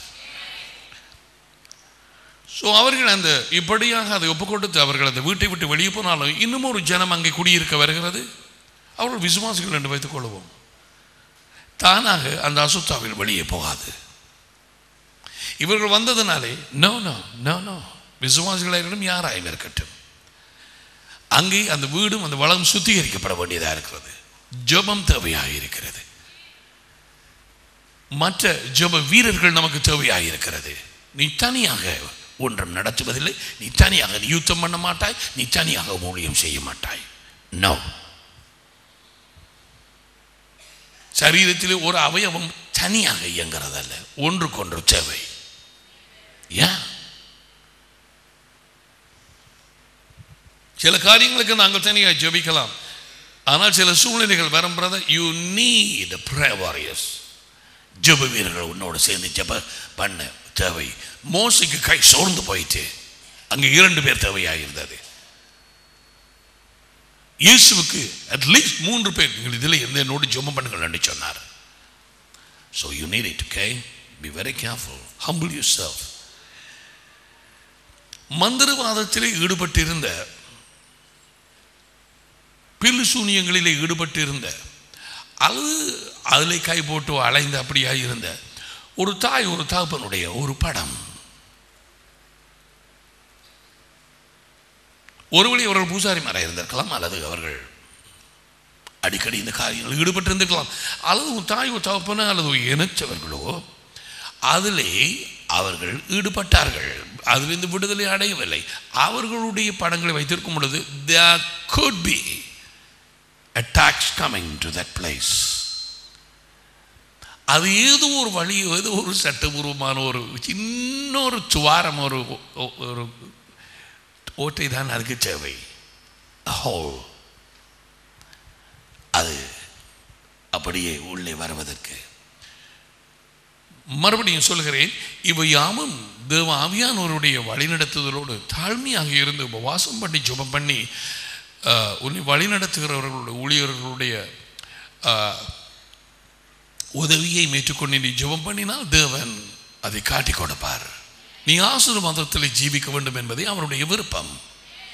ஸோ அவர்கள் அந்த இப்படியாக அதை ஒப்பு கொடுத்து அவர்கள் அந்த வீட்டை விட்டு வெளியே போனாலும் இன்னும் ஒரு ஜனம் அங்கே குடியிருக்க வருகிறது அவர்கள் விசுவாசிகள் என்று வைத்துக் கொள்வோம் தானாக அந்த அசுத்தாவில் வெளியே போகாது இவர்கள் வந்ததுனாலே நோ நோ நோ நோ விசுவாசிகளாயிரம் யாராயும் இருக்கட்டும் அங்கே அந்த வீடும் அந்த வளம் சுத்திகரிக்கப்பட வேண்டியதாக இருக்கிறது ஜெபம் தேவையாக இருக்கிறது மற்ற ஜெப வீரர்கள் நமக்கு தேவையாக இருக்கிறது நீ தனியாக ஒன்றும் நடத்துவதில்லை நீ தனியாக நீ யுத்தம் பண்ண மாட்டாய் நீ தனியாக ஊழியம் செய்ய மாட்டாய் நோ சரீரத்திலே ஒரு அவயவம் தனியாக இயங்குறதல்ல ஒன்றுக்கொன்று தேவை ஏன் சில காரியங்களுக்கு நாங்கள் தனியாக ஜெபிக்கலாம் ஆனால் சில சூழ்நிலைகள் வரும் brother you need pray warriors ஜெப வீரர்கள் உன்னோடு சேர்ந்து ஜெப பண்ண தேவை மோசைக்கு கை சோர்ந்து போயிட்டு அங்கே இரண்டு பேர் தேவையாக இருந்தது இயேசுவுக்கு அட்லீஸ்ட் மூன்று பேர் நீங்கள் இதில் இருந்து என்னோடு ஜெபம் பண்ணுங்கள் என்று சொன்னார் so you need it okay be very careful humble yourself மந்திரவாதத்திலே ஈடுபட்டிருந்த பில்லு சூனியங்களிலே ஈடுபட்டிருந்த அல்லது அதில் கை போட்டு அலைந்து அப்படியாக இருந்த ஒரு தாய் ஒரு தகப்பனுடைய ஒரு படம் ஒருவழி அவர்கள் பூசாரிமாராக இருந்திருக்கலாம் அல்லது அவர்கள் அடிக்கடி இந்த காரியங்கள் ஈடுபட்டிருந்திருக்கலாம் அல்லது ஒரு தாய் ஒரு தகப்பன அல்லது ஒரு இணைச்சவர்களோ அதிலே அவர்கள் ஈடுபட்டார்கள் அதிலிருந்து விடுதலை அடையவில்லை அவர்களுடைய படங்களை வைத்திருக்கும் பொழுது there could be attacks coming to that place அது ஏதோ ஒரு வழி ஏதோ ஒரு சட்டபூர்வமான ஒரு இன்னொரு துவாரம் ஒரு ஒரு ஓட்டை தான் அதுக்கு தேவை ஹோல் அது அப்படியே உள்ளே வருவதற்கு மறுபடியும் சொல்கிறேன் இவை யாமும் தேவ ஆவியானவருடைய வழிநடத்துதலோடு தாழ்மையாக இருந்து உபவாசம் பண்ணி ஜெபம் பண்ணி ஆஹ், உன்னை வழிநடத்துகிறவர்களுடைய ஊழியர்களுடைய ஆஹ், உதவியை மேற்றுக்கொண்டு நீ ஜெபம் பண்ணினால் தேவன் அதை காட்டி கொடுப்பார் நீ ஆசிர்வாதத்தில் ஜீவிக்க வேண்டும் என்பதே அவருடைய விருப்பம்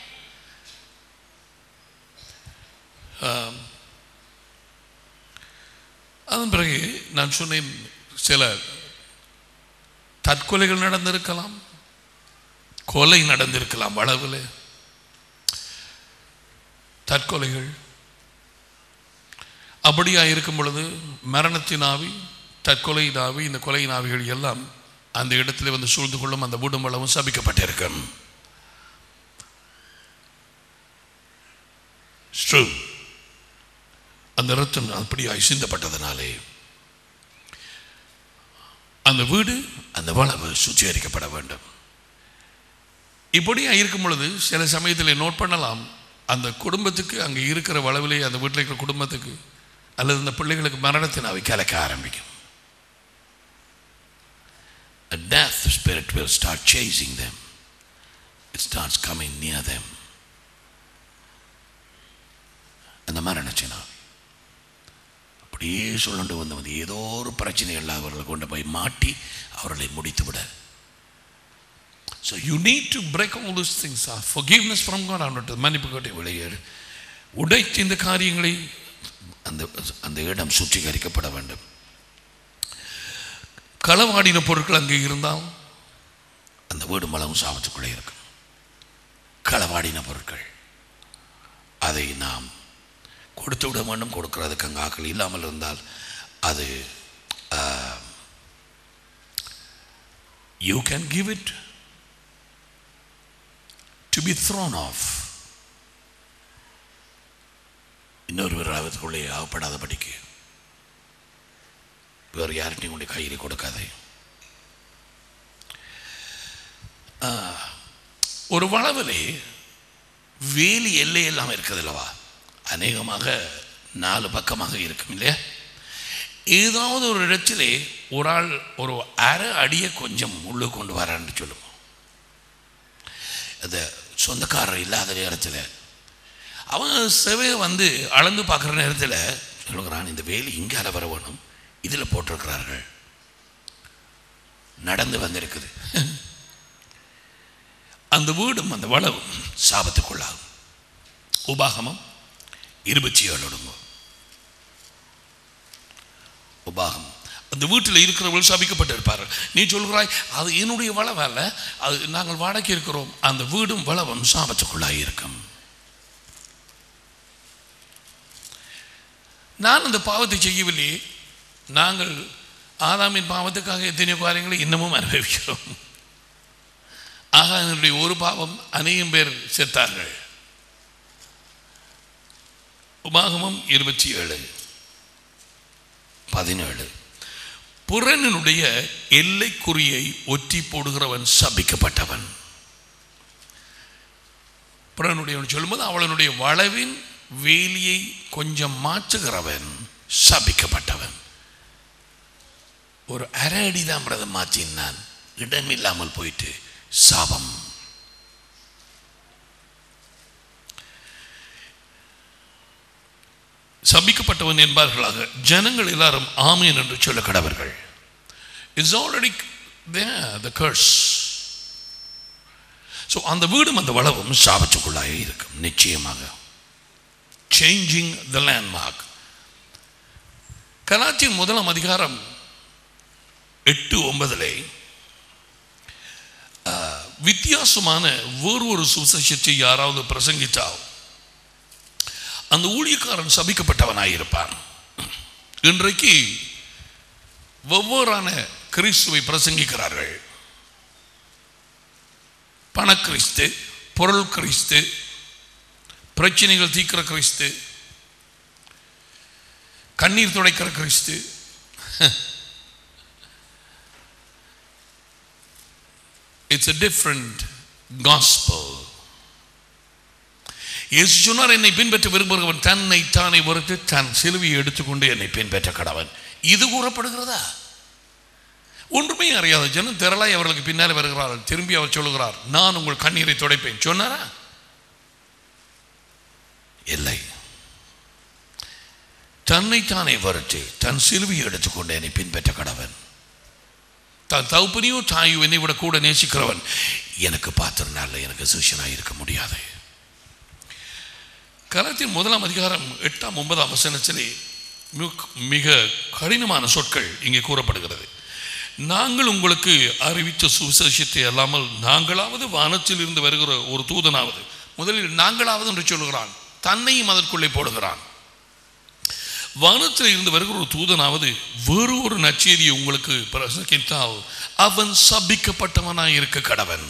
அதன் பிறகு நான் சொன்னேன் சில தற்கொலைகள் நடந்திருக்கலாம் கொலை நடந்திருக்கலாம் அளவில் தற்கொலைகள் அப்படியா இருக்கும் பொழுது மரணத்தின் ஆவி தற்கொலை ஆவி இந்த கொலை ஆவிகள் எல்லாம் அந்த இடத்துல வந்து சூழ்ந்து கொள்ளும் அந்த வீடும் வளவும் சபிக்கப்பட்டிருக்கும் It's true. அந்த ரத்தம் அப்படியாய் சிந்தப்பட்டதனாலே அந்த வீடு அந்த வளவு சுத்திகரிக்கப்பட வேண்டும் இப்படியா இருக்கும் பொழுது சில சமயத்தில் நோட் பண்ணலாம் அந்த குடும்பத்துக்கு அங்கே இருக்கிற வளவிலே அந்த வீட்டில் இருக்கிற குடும்பத்துக்கு அல்லது அந்த பிள்ளைகளுக்கு மரணத்தின் அவை கலக்க ஆரம்பிக்கும் A death spirit will start chasing them. It starts coming near them. அந்த மரணச்சினா அப்படியே சொல்லிட்டு வந்து வந்து ஏதோ ஒரு பிரச்சனைகள் அவர்களை கொண்டு போய் மாட்டி அவர்களை முடித்து விட so you need to break all this things or forgiveness from God அவனுடைய மன்னிப்பு கட்டி வெளியேறு உடைத்து இந்த காரியங்களை அந்த அந்த இடம் சுத்திகரிக்கப்பட வேண்டும் களவாடின பொருட்கள் அங்கே இருந்தால் அந்த வீடு மலவும் சாபத்துக்குள்ளே இருக்கும் களவாடின பொருட்கள் அதை நாம் கொடுத்து விட வேண்டும் கொடுக்கறதுக்கு அங்கே ஆக்கள் இல்லாமல் இருந்தால் அது you can give it to be throne of இன்னொரு அதுக்குள்ளே ஆகப்படாதபடிக்கு வேறு யார்கிட்டையும் கொண்டு கையில் கொடுக்காதே ஆ, ஒரு வளவிலே வேலி எல்லை எல்லாம் இருக்குது அல்லவா அநேகமாக நாலு பக்கமாக இருக்கும் இல்லையா ஏதாவது ஒரு இடத்திலே ஒரு ஆள் ஒரு அரை அடியை கொஞ்சம் உள்ளே கொண்டு வரான்னு சொல்லுவோம் அந்த சொந்தக்காரர் இல்லாத நேரத்தில் அவன் செவையை வந்து அளந்து பார்க்குற நேரத்தில் சொல்லுகிறான் இந்த வேலி இங்கே அரை வர வேணும் இதில் போட்டிருக்கிறார்கள் நடந்து வந்திருக்குது அந்த வீடும் அந்த வளவும் சாபத்துக்குள்ளாகும் உபாகமம் இருபத்தி ஏழு ஒடுங்க உபாகம் அந்த வீட்டில் இருக்கிறவர்கள் சபிக்கப்பட்டிருப்பார்கள் நீ சொல்கிறாய் அது என்னுடைய வளம் அல்ல அது நாங்கள் வாடகை இருக்கிறோம் அந்த வீடும் வளவும் சாபத்துக்குள்ளாக இருக்கும் நான் அந்த பாவத்தை செய்யவில்லையே நாங்கள் ஆதாமின் பாவத்துக்காக எத்தனையோ காரியங்களை இன்னமும் அனுபவிக்கிறோம் ஆக அதனுடைய ஒரு பாவம் அநேகம் பேர் செத்தார்கள் உபாகமம் இருபத்தி ஏழு பதினேழு புறனுடைய எல்லைக்குறியை ஒற்றி போடுகிறவன் சபிக்கப்பட்டவன் புறனுடைய சொல்லும்போது அவளனுடைய வளவின் வேலியை கொஞ்சம் மாற்றுகிறவன் சபிக்கப்பட்டவன் ஒரு அரை அடி தான் பிரதம் மாற்றினான் இடமில்லாமல் போயிட்டு சாபம் சபிக்கப்பட்டவன் என்பார்களாக ஜனங்கள் எல்லாரும் ஆமீன் என்று சொல்ல கடவர்கள் it's already the curse so அந்த வீடும் அந்த வளவும் சாபத்துக்குள்ளாக இருக்கும் நிச்சயமாக சேஞ்சிங் த லேண்ட்மார்க் கலாச்சின் முதலாம் அதிகாரம் எட்டு ஒன்பதிலே ஆஹ், வித்தியாசமான வேறு ஒரு சுவிசேஷத்தை யாராவது பிரசங்கித்தால் அந்த ஊழியக்காரன் சபிக்கப்பட்டவனாயிருப்பான் இன்றைக்கு வெவ்வேறான கிறிஸ்துவை பிரசங்கிக்கிறார்கள் பண கிறிஸ்து பொருள் கிறிஸ்து பிரச்சனைகள் தீக்கிற கிறிஸ்து கண்ணீர் துடைக்கிற கிறிஸ்து இட்ஸ் a different gospel இயேசு சொன்னார் என்னை பின்பற்ற விரும்புகிறவன் தன்னை தானே பொறுத்து தன் சிலுவையை எடுத்துக்கொண்டு என்னை பின்பற்ற கடவன் இது கூறப்படுகிறதா ஒன்றுமே அறியாத ஜனம் திரளாய் அவர்களுக்கு பின்னாலே வருகிறார்கள் திரும்பி அவர் சொல்லுகிறார் நான் உங்கள் கண்ணீரை துடைப்பேன் சொன்னாரா இல்லை தன்னைத்தானே வருத்தி தன் சிலுவையை எடுத்துக்கொண்டு என்னை பின்பற்ற கடவன் தன் தகுப்பனையோ தாயோ என்னை விட கூட நேசிக்கிறவன் எனக்கு பாத்திரனால எனக்கு சிஷனாக இருக்க முடியாது கலத்தின் முதலாம் அதிகாரம் எட்டாம் ஒன்பதாம் வசனத்திலே மிக- மிக கடினமான சொற்கள் இங்கே கூறப்படுகிறது நாங்கள் உங்களுக்கு அறிவித்த சுவிசேஷத்தை அல்லாமல் நாங்களாவது வானத்தில் இருந்து வருகிற ஒரு தூதனாவது முதலில் நாங்களாவது என்று சொல்கிறான் தன்னையும் அதற்குள்ளே போடுகிறான் வானத்தில் இருந்து வருகிற ஒரு தூதனாவது வேறு ஒரு நற்செய்தியை உங்களுக்கு பிரசங்கித்தால் அவன் சபிக்கப்பட்டவனாய் இருக்க கடவன்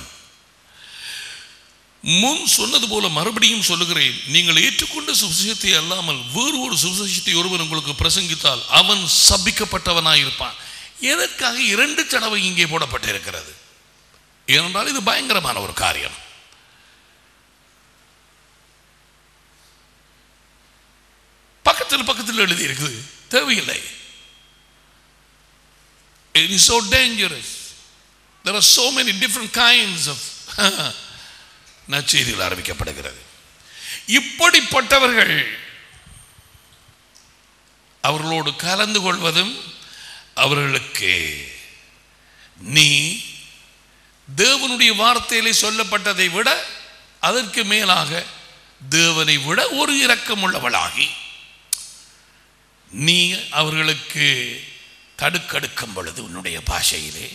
முன் சொன்னது போல மறுபடியும் சொல்லுகிறேன் நீங்கள் ஏற்றுக்கொண்ட சுவிசேஷத்தை அல்லாமல் வேறு ஒரு சுவிசேஷத்தை ஒருவன் உங்களுக்கு பிரசங்கித்தால் அவன் சபிக்கப்பட்டவனாய் இருப்பான் எதற்காக இரண்டு தடவை இங்கே போடப்பட்டிருக்கிறது ஏனென்றால் இது பயங்கரமான ஒரு காரியம் பக்கத்தில் பக்கத்தில் எழுதி இருக்குது தேவையில்லை It is so dangerous. There are so many different kinds of நற்செய்திகள் ஆரம்பிக்கப்படுகிறது இப்படிப்பட்டவர்கள் அவர்களோடு கலந்து கொள்வதும் அவர்களுக்கு நீ தேவனுடைய வார்த்தையிலே சொல்லப்பட்டதை விட அதற்கு மேலாக தேவனை விட ஒரு இரக்கமுள்ளவளாகி நீ அவர்களுக்கு தடுக்கடுக்கும் பொழுது உன்னுடைய பாஷையிலே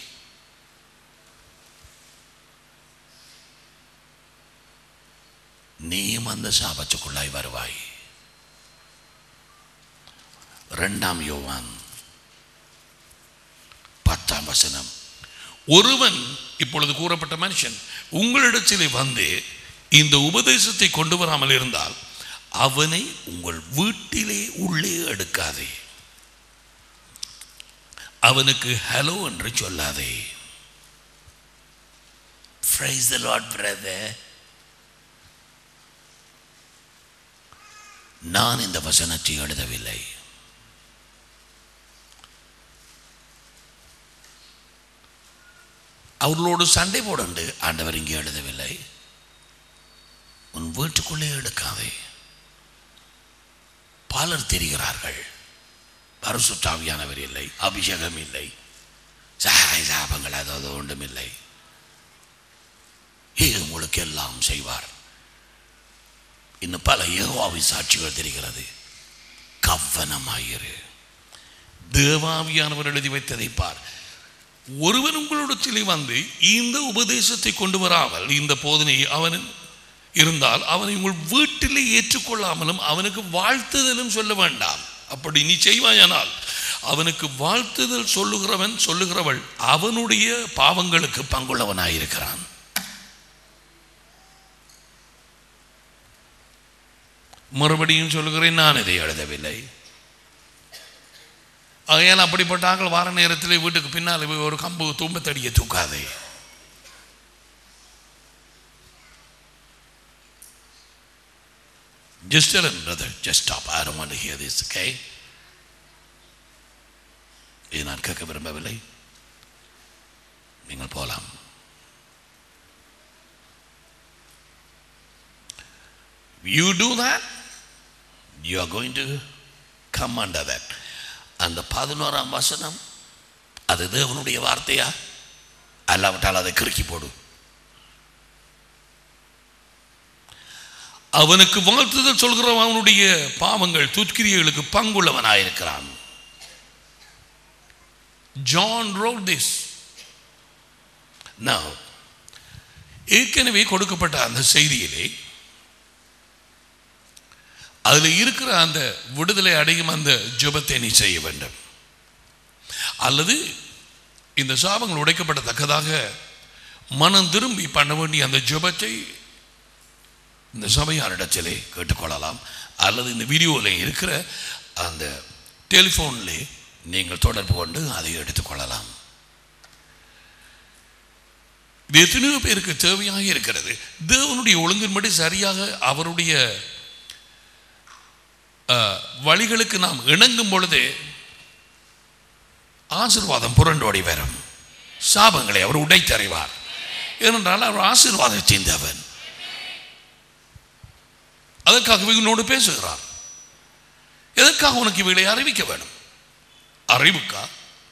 நீயும் அந்த சாபத்துக்குள்ளாய் வருவாய் இரண்டாம் யோவான் பத்தாம் வசனம் ஒருவன் இப்பொழுது கூறப்பட்ட மனுஷன் உங்களிடத்திலே வந்து இந்த உபதேசத்தை கொண்டு வராமல் இருந்தால் அவனை உங்கள் வீட்டிலே உள்ளே எடுக்காதே அவனுக்கு ஹலோ என்று சொல்லாதே Praise the Lord, brother. நான் இந்த வசனத்தை எழுதவில்லை அவர்களோடு சண்டை போடண்டு ஆண்டவர் இங்கே எழுதவில்லை உன் வீட்டுக்குள்ளே எடுக்காதே பலர் தெரிகிறார்கள் பரிசுத்தாவியானவர் இல்லை அபிஷேகம் இல்லை சாய் சாபங்கள் அதாவது ஒன்றும் இல்லை இது உங்களுக்கு எல்லாம் செய்வார் இன்னும் பல யெகோவாவின் சாட்சிகள் தெரிகிறது கவனமாயிரு தேவாவியானவர் எழுதி வைத்ததை பார் ஒருவன் உங்களிடத்திலே வந்து இந்த உபதேசத்தை கொண்டு வராமல் இந்த போதனை அவன் இருந்தால் அவனை உங்கள் வீட்டிலே ஏற்றுக்கொள்ளாமலும் அவனுக்கு வாழ்த்துதலும் சொல்ல வேண்டாம் அப்படி நீ செய்வாயானால் அவனுக்கு வாழ்த்துதல் சொல்லுகிறவன் சொல்லுகிறவள் அவனுடைய பாவங்களுக்கு பங்குள்ளவனாயிருக்கிறான் மறுபடியும் சொல்லுகிறேன் நான் இதை எழுதவில்லை ஆகையால் அப்படிப்பட்ட ஆக்கள் வார நேரத்தில் வீட்டுக்கு பின்னால் போய் ஒரு கம்பு தூம்பத்தடியை தூக்காதே Just tell him, brother, just stop. I don't want to hear this, okay? இது நான் கேட்க விரும்பவில்லை நீங்கள் போலாம் You do that, you are going to come under that. அந்த பதினோராம் வசனம் அது தேவனுடைய வார்த்தையா அல்லாவிட்டால் அதை கிறுக்கி போடு அவனுக்கு வாழ்த்துதல் சொல்கிறவன் அவனுடைய பாவங்கள் துத்கிரியர்களுக்கு பங்குள்ளவனாயிருக்கிறான் ஜான் wrote this now ஏற்கனவே கொடுக்கப்பட்ட அந்த செய்தியிலே அதில் இருக்கிற அந்த விடுதலை அடையும் அந்த ஜெபத்தை நீ செய்ய வேண்டும் அல்லது இந்த சாபங்கள் உடைக்கப்படத்தக்கதாக மனம் திரும்பி பண்ண வேண்டிய அந்த ஜெபத்தை இந்த சபையாரிடத்திலே கேட்டுக்கொள்ளலாம் அல்லது இந்த வீடியோவில் இருக்கிற அந்த டெலிஃபோனிலே நீங்கள் தொடர்பு கொண்டு அதை எடுத்துக்கொள்ளலாம் இது எத்தனையோ பேருக்கு தேவையாக இருக்கிறது தேவனுடைய ஒழுங்கின்படி சரியாக அவருடைய அஹ், வழிகளுக்கு நாம் இணங்கும் பொழுதே ஆசீர்வாதம் புரண்டோடி வரும் சாபங்களை அவர் உடைத்தறிவார் ஏனென்றால் அவர் ஆசீர்வாதத்தின் தேவன் அதற்காகவே உன்னோடு பேசுகிறார் எதற்காக உனக்கு இவைகளை அறிவிக்க வேண்டும் அறிவுக்கா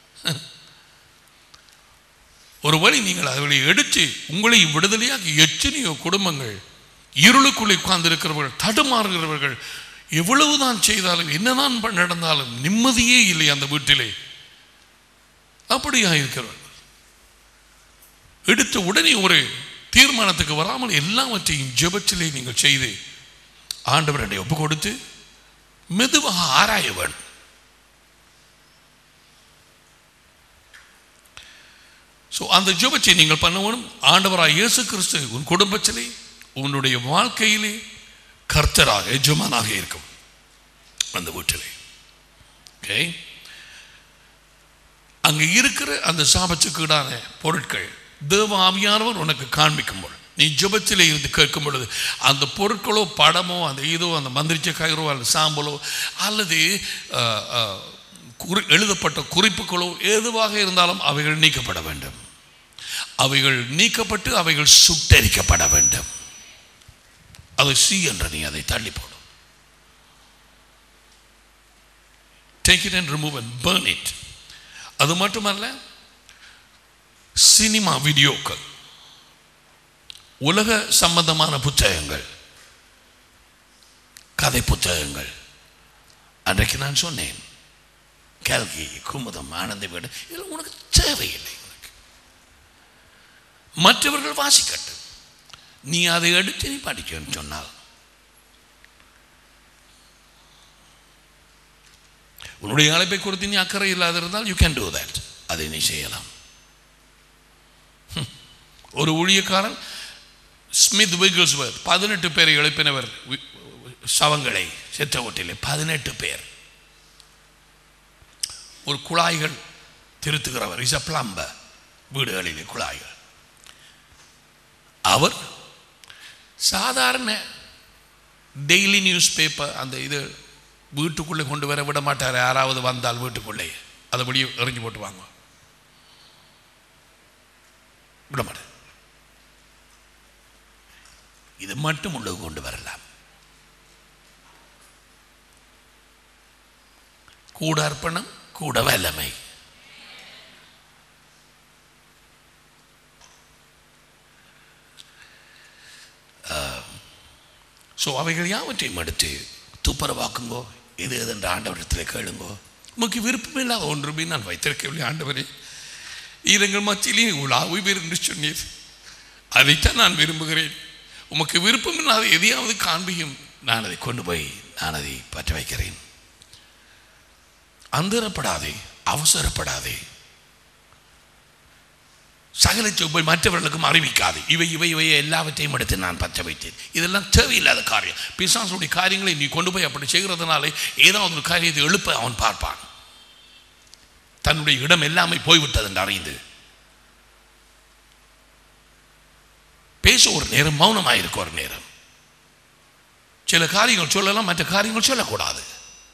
ஒரு வழி நீங்கள் அதை எடுத்து உங்களை விடுதலையாக்கி எத்தனையோ குடும்பங்கள் இருளுக்குள்ளே உட்கார்ந்திருக்கிறவர்கள் தடுமாறுகிறவர்கள் எவ்வளவுதான் செய்தாலும் என்னதான் ப- நடந்தாலும் நிம்மதியே இல்லை அந்த வீட்டிலே அப்படியா இருக்கிறார் எடுத்த உடனே ஒரு தீர்மானத்துக்கு வராமல் எல்லாவற்றையும் ஜெபத்திலே நீங்கள் செய்து ஆண்டவரனை ஒப்பு கொடுத்து மெதுவாக ஆராய வேண்டும் ஸோ அந்த ஜெபத்தை நீங்கள் பண்ண வேணும் ஆண்டவராக இயேசு கிறிஸ்து உன் குடும்பத்திலே உன்னுடைய வாழ்க்கையிலே கர்த்தராக எஜமானாக இருக்கும் அந்த வீட்டிலே ஓகே அங்கே இருக்கிற அந்த சாபத்துக்கீடான பொருட்கள் தேவ ஆவியானவர் உனக்கு காண்பிக்கும்போது நீ ஜெபத்திலே இருந்து கேட்கும் பொழுது அந்த பொருட்களோ படமோ அந்த இதோ அந்த மந்திரிச்ச கயிறோ அல்லது சாம்பலோ அல்லது அஹ், அஹ், குறி எழுதப்பட்ட குறிப்புகளோ எதுவாக இருந்தாலும் அவைகள் நீக்கப்பட வேண்டும் அவைகள் நீக்கப்பட்டு அவைகள் சுட்டரிக்கப்பட வேண்டும் அதை சி என்ற நீ அதை தள்ளி போடும் take it and remove and burn it அது மட்டுமல்ல சினிமா வீடியோக்கள் உலக சம்பந்தமான புத்தகங்கள் கதை புத்தகங்கள் அன்றைக்கு நான் சொன்னேன் கல்கி குமுதம் ஆனந்த வீடு இதெல்லாம் உனக்கு தேவையில்லை உனக்கு மற்றவர்கள் வாசிக்கட்டும் நீ அதை எடுத்து நீ படிக்கணும்னு சொன்னால் உன்னுடைய அழைப்பை குறித்து நீ அக்கறை இல்லாத இருந்தால் யூ கேன் டூ தட் அதை நீ செய்யலாம் ஹம். ஒரு ஊழியக்காரன் ஸ்மித் விகிள்ஸ்வர் பதினெட்டு பேரை எழுப்பினவர் வி- சவங்களை செத்த ஓட்டிலே பதினெட்டு பேர் ஒரு குழாய்கள் திருத்துகிறவர் இஸ் அ பிளம்பர் வீடுகளிலே குழாய்கள் அவர் சாதாரண டெய்லி நியூஸ் பேப்பர் அந்த இது வீட்டுக்குள்ளே கொண்டு வர விட மாட்டார் யாராவது வந்தால் வீட்டுக்குள்ளே அதை வெளியே எறிஞ்சு போட்டு வாங்க விட மாட்டார் இது மட்டும் உள்ளே கொண்டு வரலாம் கூட அர்ப்பணம் கூட வல்லமை ஸோ அவைகள் யாவற்றையும் எடுத்து துப்புரவாக்குங்கோ எது எதென்ற ஆண்டவரத்தில் கேளுங்கோ உமக்கு விருப்பம் இல்லாத ஒன்றுமே நான் வைத்திருக்கவில்லை ஆண்டவரே ஈரங்கள் மத்தியிலே உலாவி என்று சொன்னீர் அதைத்தான் நான் விரும்புகிறேன் உமக்கு விருப்பம் இல்லாத எதையாவது காண்பியும் நான் அதை கொண்டு போய் நான் அதை பற்ற வைக்கிறேன் அந்தரப்படாதே அவசரப்படாதே சகல போய் மற்றவர்களுக்கும் அறிவிக்காது இவை இவை இவை எல்லாவற்றையும் எடுத்து நான் பற்ற வைத்தேன் இதெல்லாம் தேவையில்லாத காரியம் பிசாசுடைய காரியங்களை நீ கொண்டு போய் அப்படி செய்கிறதுனாலே ஏதாவது ஒரு காரியத்தை எழுப்ப அவன் பார்ப்பான் தன்னுடைய இடம் எல்லாமே போய்விட்டது என்று அறிந்து பேச ஒரு நேரம் மௌனமாக இருக்க ஒரு நேரம் சில காரியங்கள் சொல்லலாம் மற்ற காரியங்கள் சொல்லக்கூடாது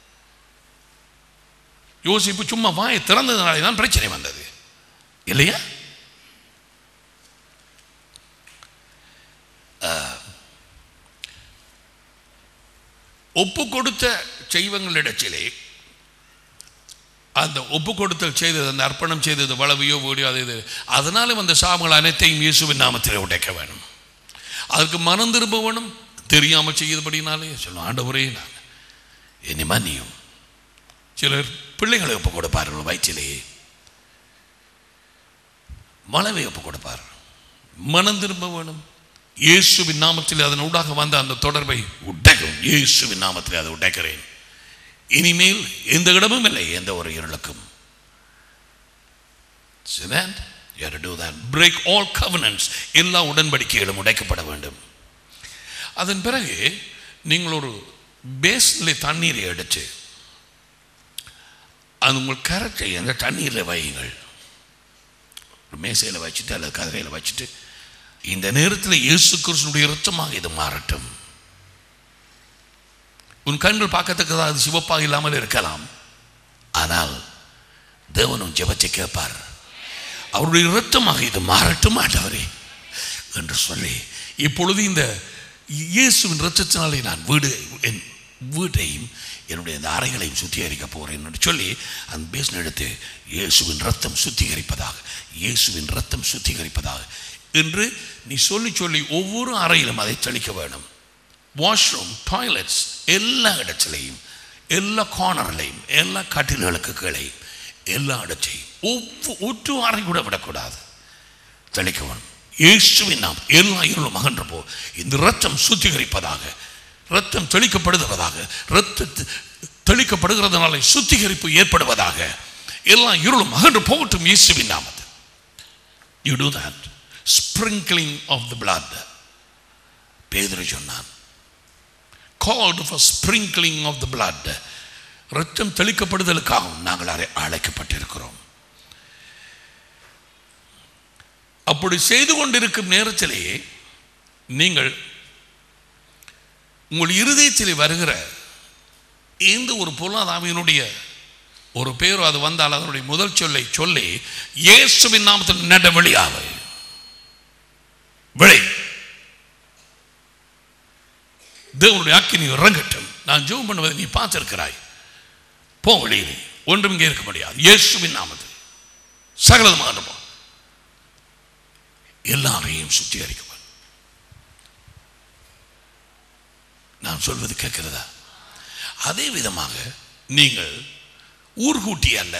யோசிப்பு சும்மா வாயை திறந்ததுனாலே தான் பிரச்சனை வந்தது இல்லையா ஒப்பு கொடுத்த செய்வங்களிடத்திலே அந்த ஒப்பு கொடுத்தல் செய்தது அந்த அர்ப்பணம் செய்தது வளவையோ வீடியோ அது இது அதனால வந்த சாபங்கள் அனைத்தையும் இயேசுவின் நாமத்தில் உடைக்க வேணும் அதுக்கு மனம் திரும்ப வேணும் தெரியாமல் செய்யறபடினாலே சொல்லும் ஆண்டவரே நான் என்னை மன்னியும் சிலர் பிள்ளைகளை ஒப்பு கொடுப்பார்கள் வயிற்றிலேயே மலவை ஒப்பு கொடுப்பார் மனம் திரும்ப வேணும் இயேசுவின் நாமத்தில் அதன் ஊடாக வந்த அந்த தொடர்பை உடைக்கும் இயேசுவின் நாமத்தில் அதை உடைக்கிறேன் இனிமேல் எந்த இடமும் இல்லை எந்த ஒரு இருளுக்கும் See that? You have to do that. Break all covenants. எல்லா உடன்படிக்கைகளும் உடைக்கப்பட வேண்டும் அதன் பிறகு நீங்கள் ஒரு பேஸில் தண்ணீரை எடுத்து அது உங்கள் கரத்தை அந்த தண்ணீரில் வையுங்கள் ஒரு மேசையில் வச்சுட்டு அல்லது கதிரையில் வச்சுட்டு இந்த நேரத்தில் இயேசு கிறிஸ்துடைய இரத்தமாக இது மாறட்டும் உன் கண்கள் பார்க்கத்தக்கதாக அது சிவப்பாக இல்லாமல் இருக்கலாம் ஆனால் தேவனும் ஜெபத்தை கேட்பார் அவருடைய இரத்தமாக இது மாறட்டும் ஆண்டவரே என்று சொல்லி இப்பொழுது இந்த இயேசுவின் இரத்தத்தினாலே நான் வீடு என் வீட்டையும் என்னுடைய இந்த அறைகளையும் சுத்திகரிக்க போகிறேன் என்று சொல்லி அந்த பேசின எடுத்து இயேசுவின் ரத்தம் சுத்திகரிப்பதாக இயேசுவின் ரத்தம் சுத்திகரிப்பதாக என்று நீ சொல்லி சொல்லி ஒவ்வொரு அறையிலும் அதை தெளிக்க வேணும் வாஷ்ரூம் டாய்லெட்ஸ் எல்லா இடத்துலையும் எல்லா கார்னர்லையும் எல்லா கட்டில்களுக்கு கீழே எல்லா இடத்தையும் ஒவ்வொரு ஒற்று அறை கூட விடக்கூடாது தெளிக்கவன் இயேசுவின் நாம் எல்லா இருளும் அகன்று போ இந்த ரத்தம் சுத்திகரிப்பதாக ரத்தம் தெளிக்கப்படுவதாக ரத்த தெளிக்கப்படுகிறதுனால சுத்திகரிப்பு ஏற்படுவதாக எல்லா இருளும் அகன்று போகட்டும் இயேசுவின் நாமத்தில் you do that sprinkling of the blood பேதுரு சொன்னான் called for sprinkling of the blood ரத்தம் தெளிக்கப்படுதலுக்காகவும் நாங்கள் அழை அழைக்கப்பட்டிருக்கிறோம் அப்படி செய்து கொண்டிருக்கும் நேரத்திலேயே நீங்கள் உங்கள் இருதயத்தில் வருகிற எந்த ஒரு பொருளாதாவினுடைய ஒரு பேரோ அது வந்தால் அதனுடைய முதல் சொல்லை சொல்லி இயேசுவின் நாமத்தில் நட வெளியாவை விளை தேவனுடைய அக்கினி இறங்கட்டும் நான் ஜெபம் பண்ணுவதை நீ பார்த்திருக்கிறாய் போ வெளியிலே ஒன்றும் இங்கே இருக்க முடியாது இயேசுவின் நாமத்தில் சகலமாக போ எல்லாரையும் சுத்திகரிக்குவார் நான் சொல்வது கேட்கிறதா அதே விதமாக நீங்கள் ஊர்கூட்டி அல்ல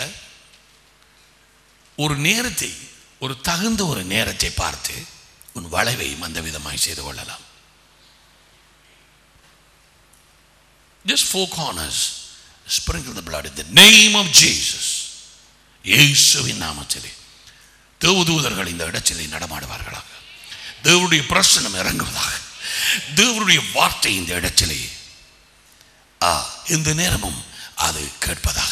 ஒரு நேரத்தை ஒரு தகுந்த ஒரு நேரத்தை பார்த்து உன் வளைவையும் அந்த விதமாய் செய்து கொள்ளலாம் just four corners sprinkle the blood in the name of Jesus இயேசுவின் நாமத்திலே தேவதூதர்கள் இந்த இடத்திலே நடமாடுவார்களாக தேவனுடைய பிரசனம் இறங்குவதாக தேவனுடைய வார்த்தை இந்த இடத்திலே ஆ இந்த நேரமும் அது கேட்பதாக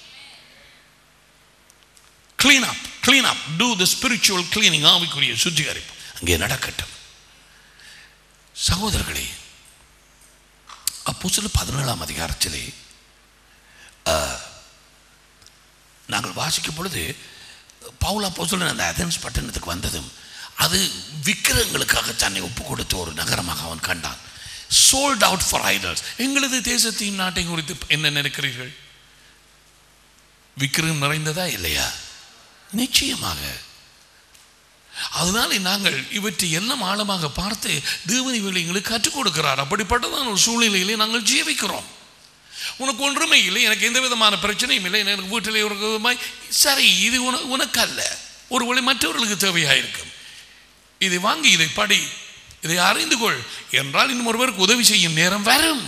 clean up clean up do the spiritual cleaning ஆவிக்குரிய சுத்திகரிப்பு அங்கே நடக்கட்டும் சகோதரர்களே அப்போ சில பதினேழாம் அதிகாரத்திலே ஆ, நாங்கள் வாசிக்கும் பொழுது பவுலா போசலன் அந்த அதென்ஸ் பட்டணத்துக்கு வந்ததும் அது விக்கிரகங்களுக்காக தன்னை ஒப்பு கொடுத்த ஒரு நகரமாக அவன் கண்டான் சோல்ட் அவுட் ஃபார் ஐடல்ஸ் எங்களது தேசத்தையும் நாட்டையும் குறித்து என்ன நினைக்கிறீர்கள் விக்கிரகம் நிறைந்ததா இல்லையா நிச்சயமாக அதனாலே நாங்கள் இவற்றை எல்லாம் ஆழமாக பார்த்து தேவன் இவர்களை எங்களுக்கு கற்றுக் கொடுக்கிறார் அப்படிப்பட்டதான ஒரு சூழ்நிலையிலே நாங்கள் ஜீவிக்கிறோம் உனக்கு ஒன்றுமே இல்லை எனக்கு எந்த விதமான பிரச்சனையும் இல்லை எனக்கு வீட்டிலே ஒரு விதமாய் சரி இது உன உனக்கு அல்ல ஒருவேளை மற்றவர்களுக்கு தேவையாக இருக்கும் இதை வாங்கி இதை படி இதை அறிந்து கொள் என்றால் இன்னும் ஒருவருக்கு உதவி செய்யும் நேரம் வரும்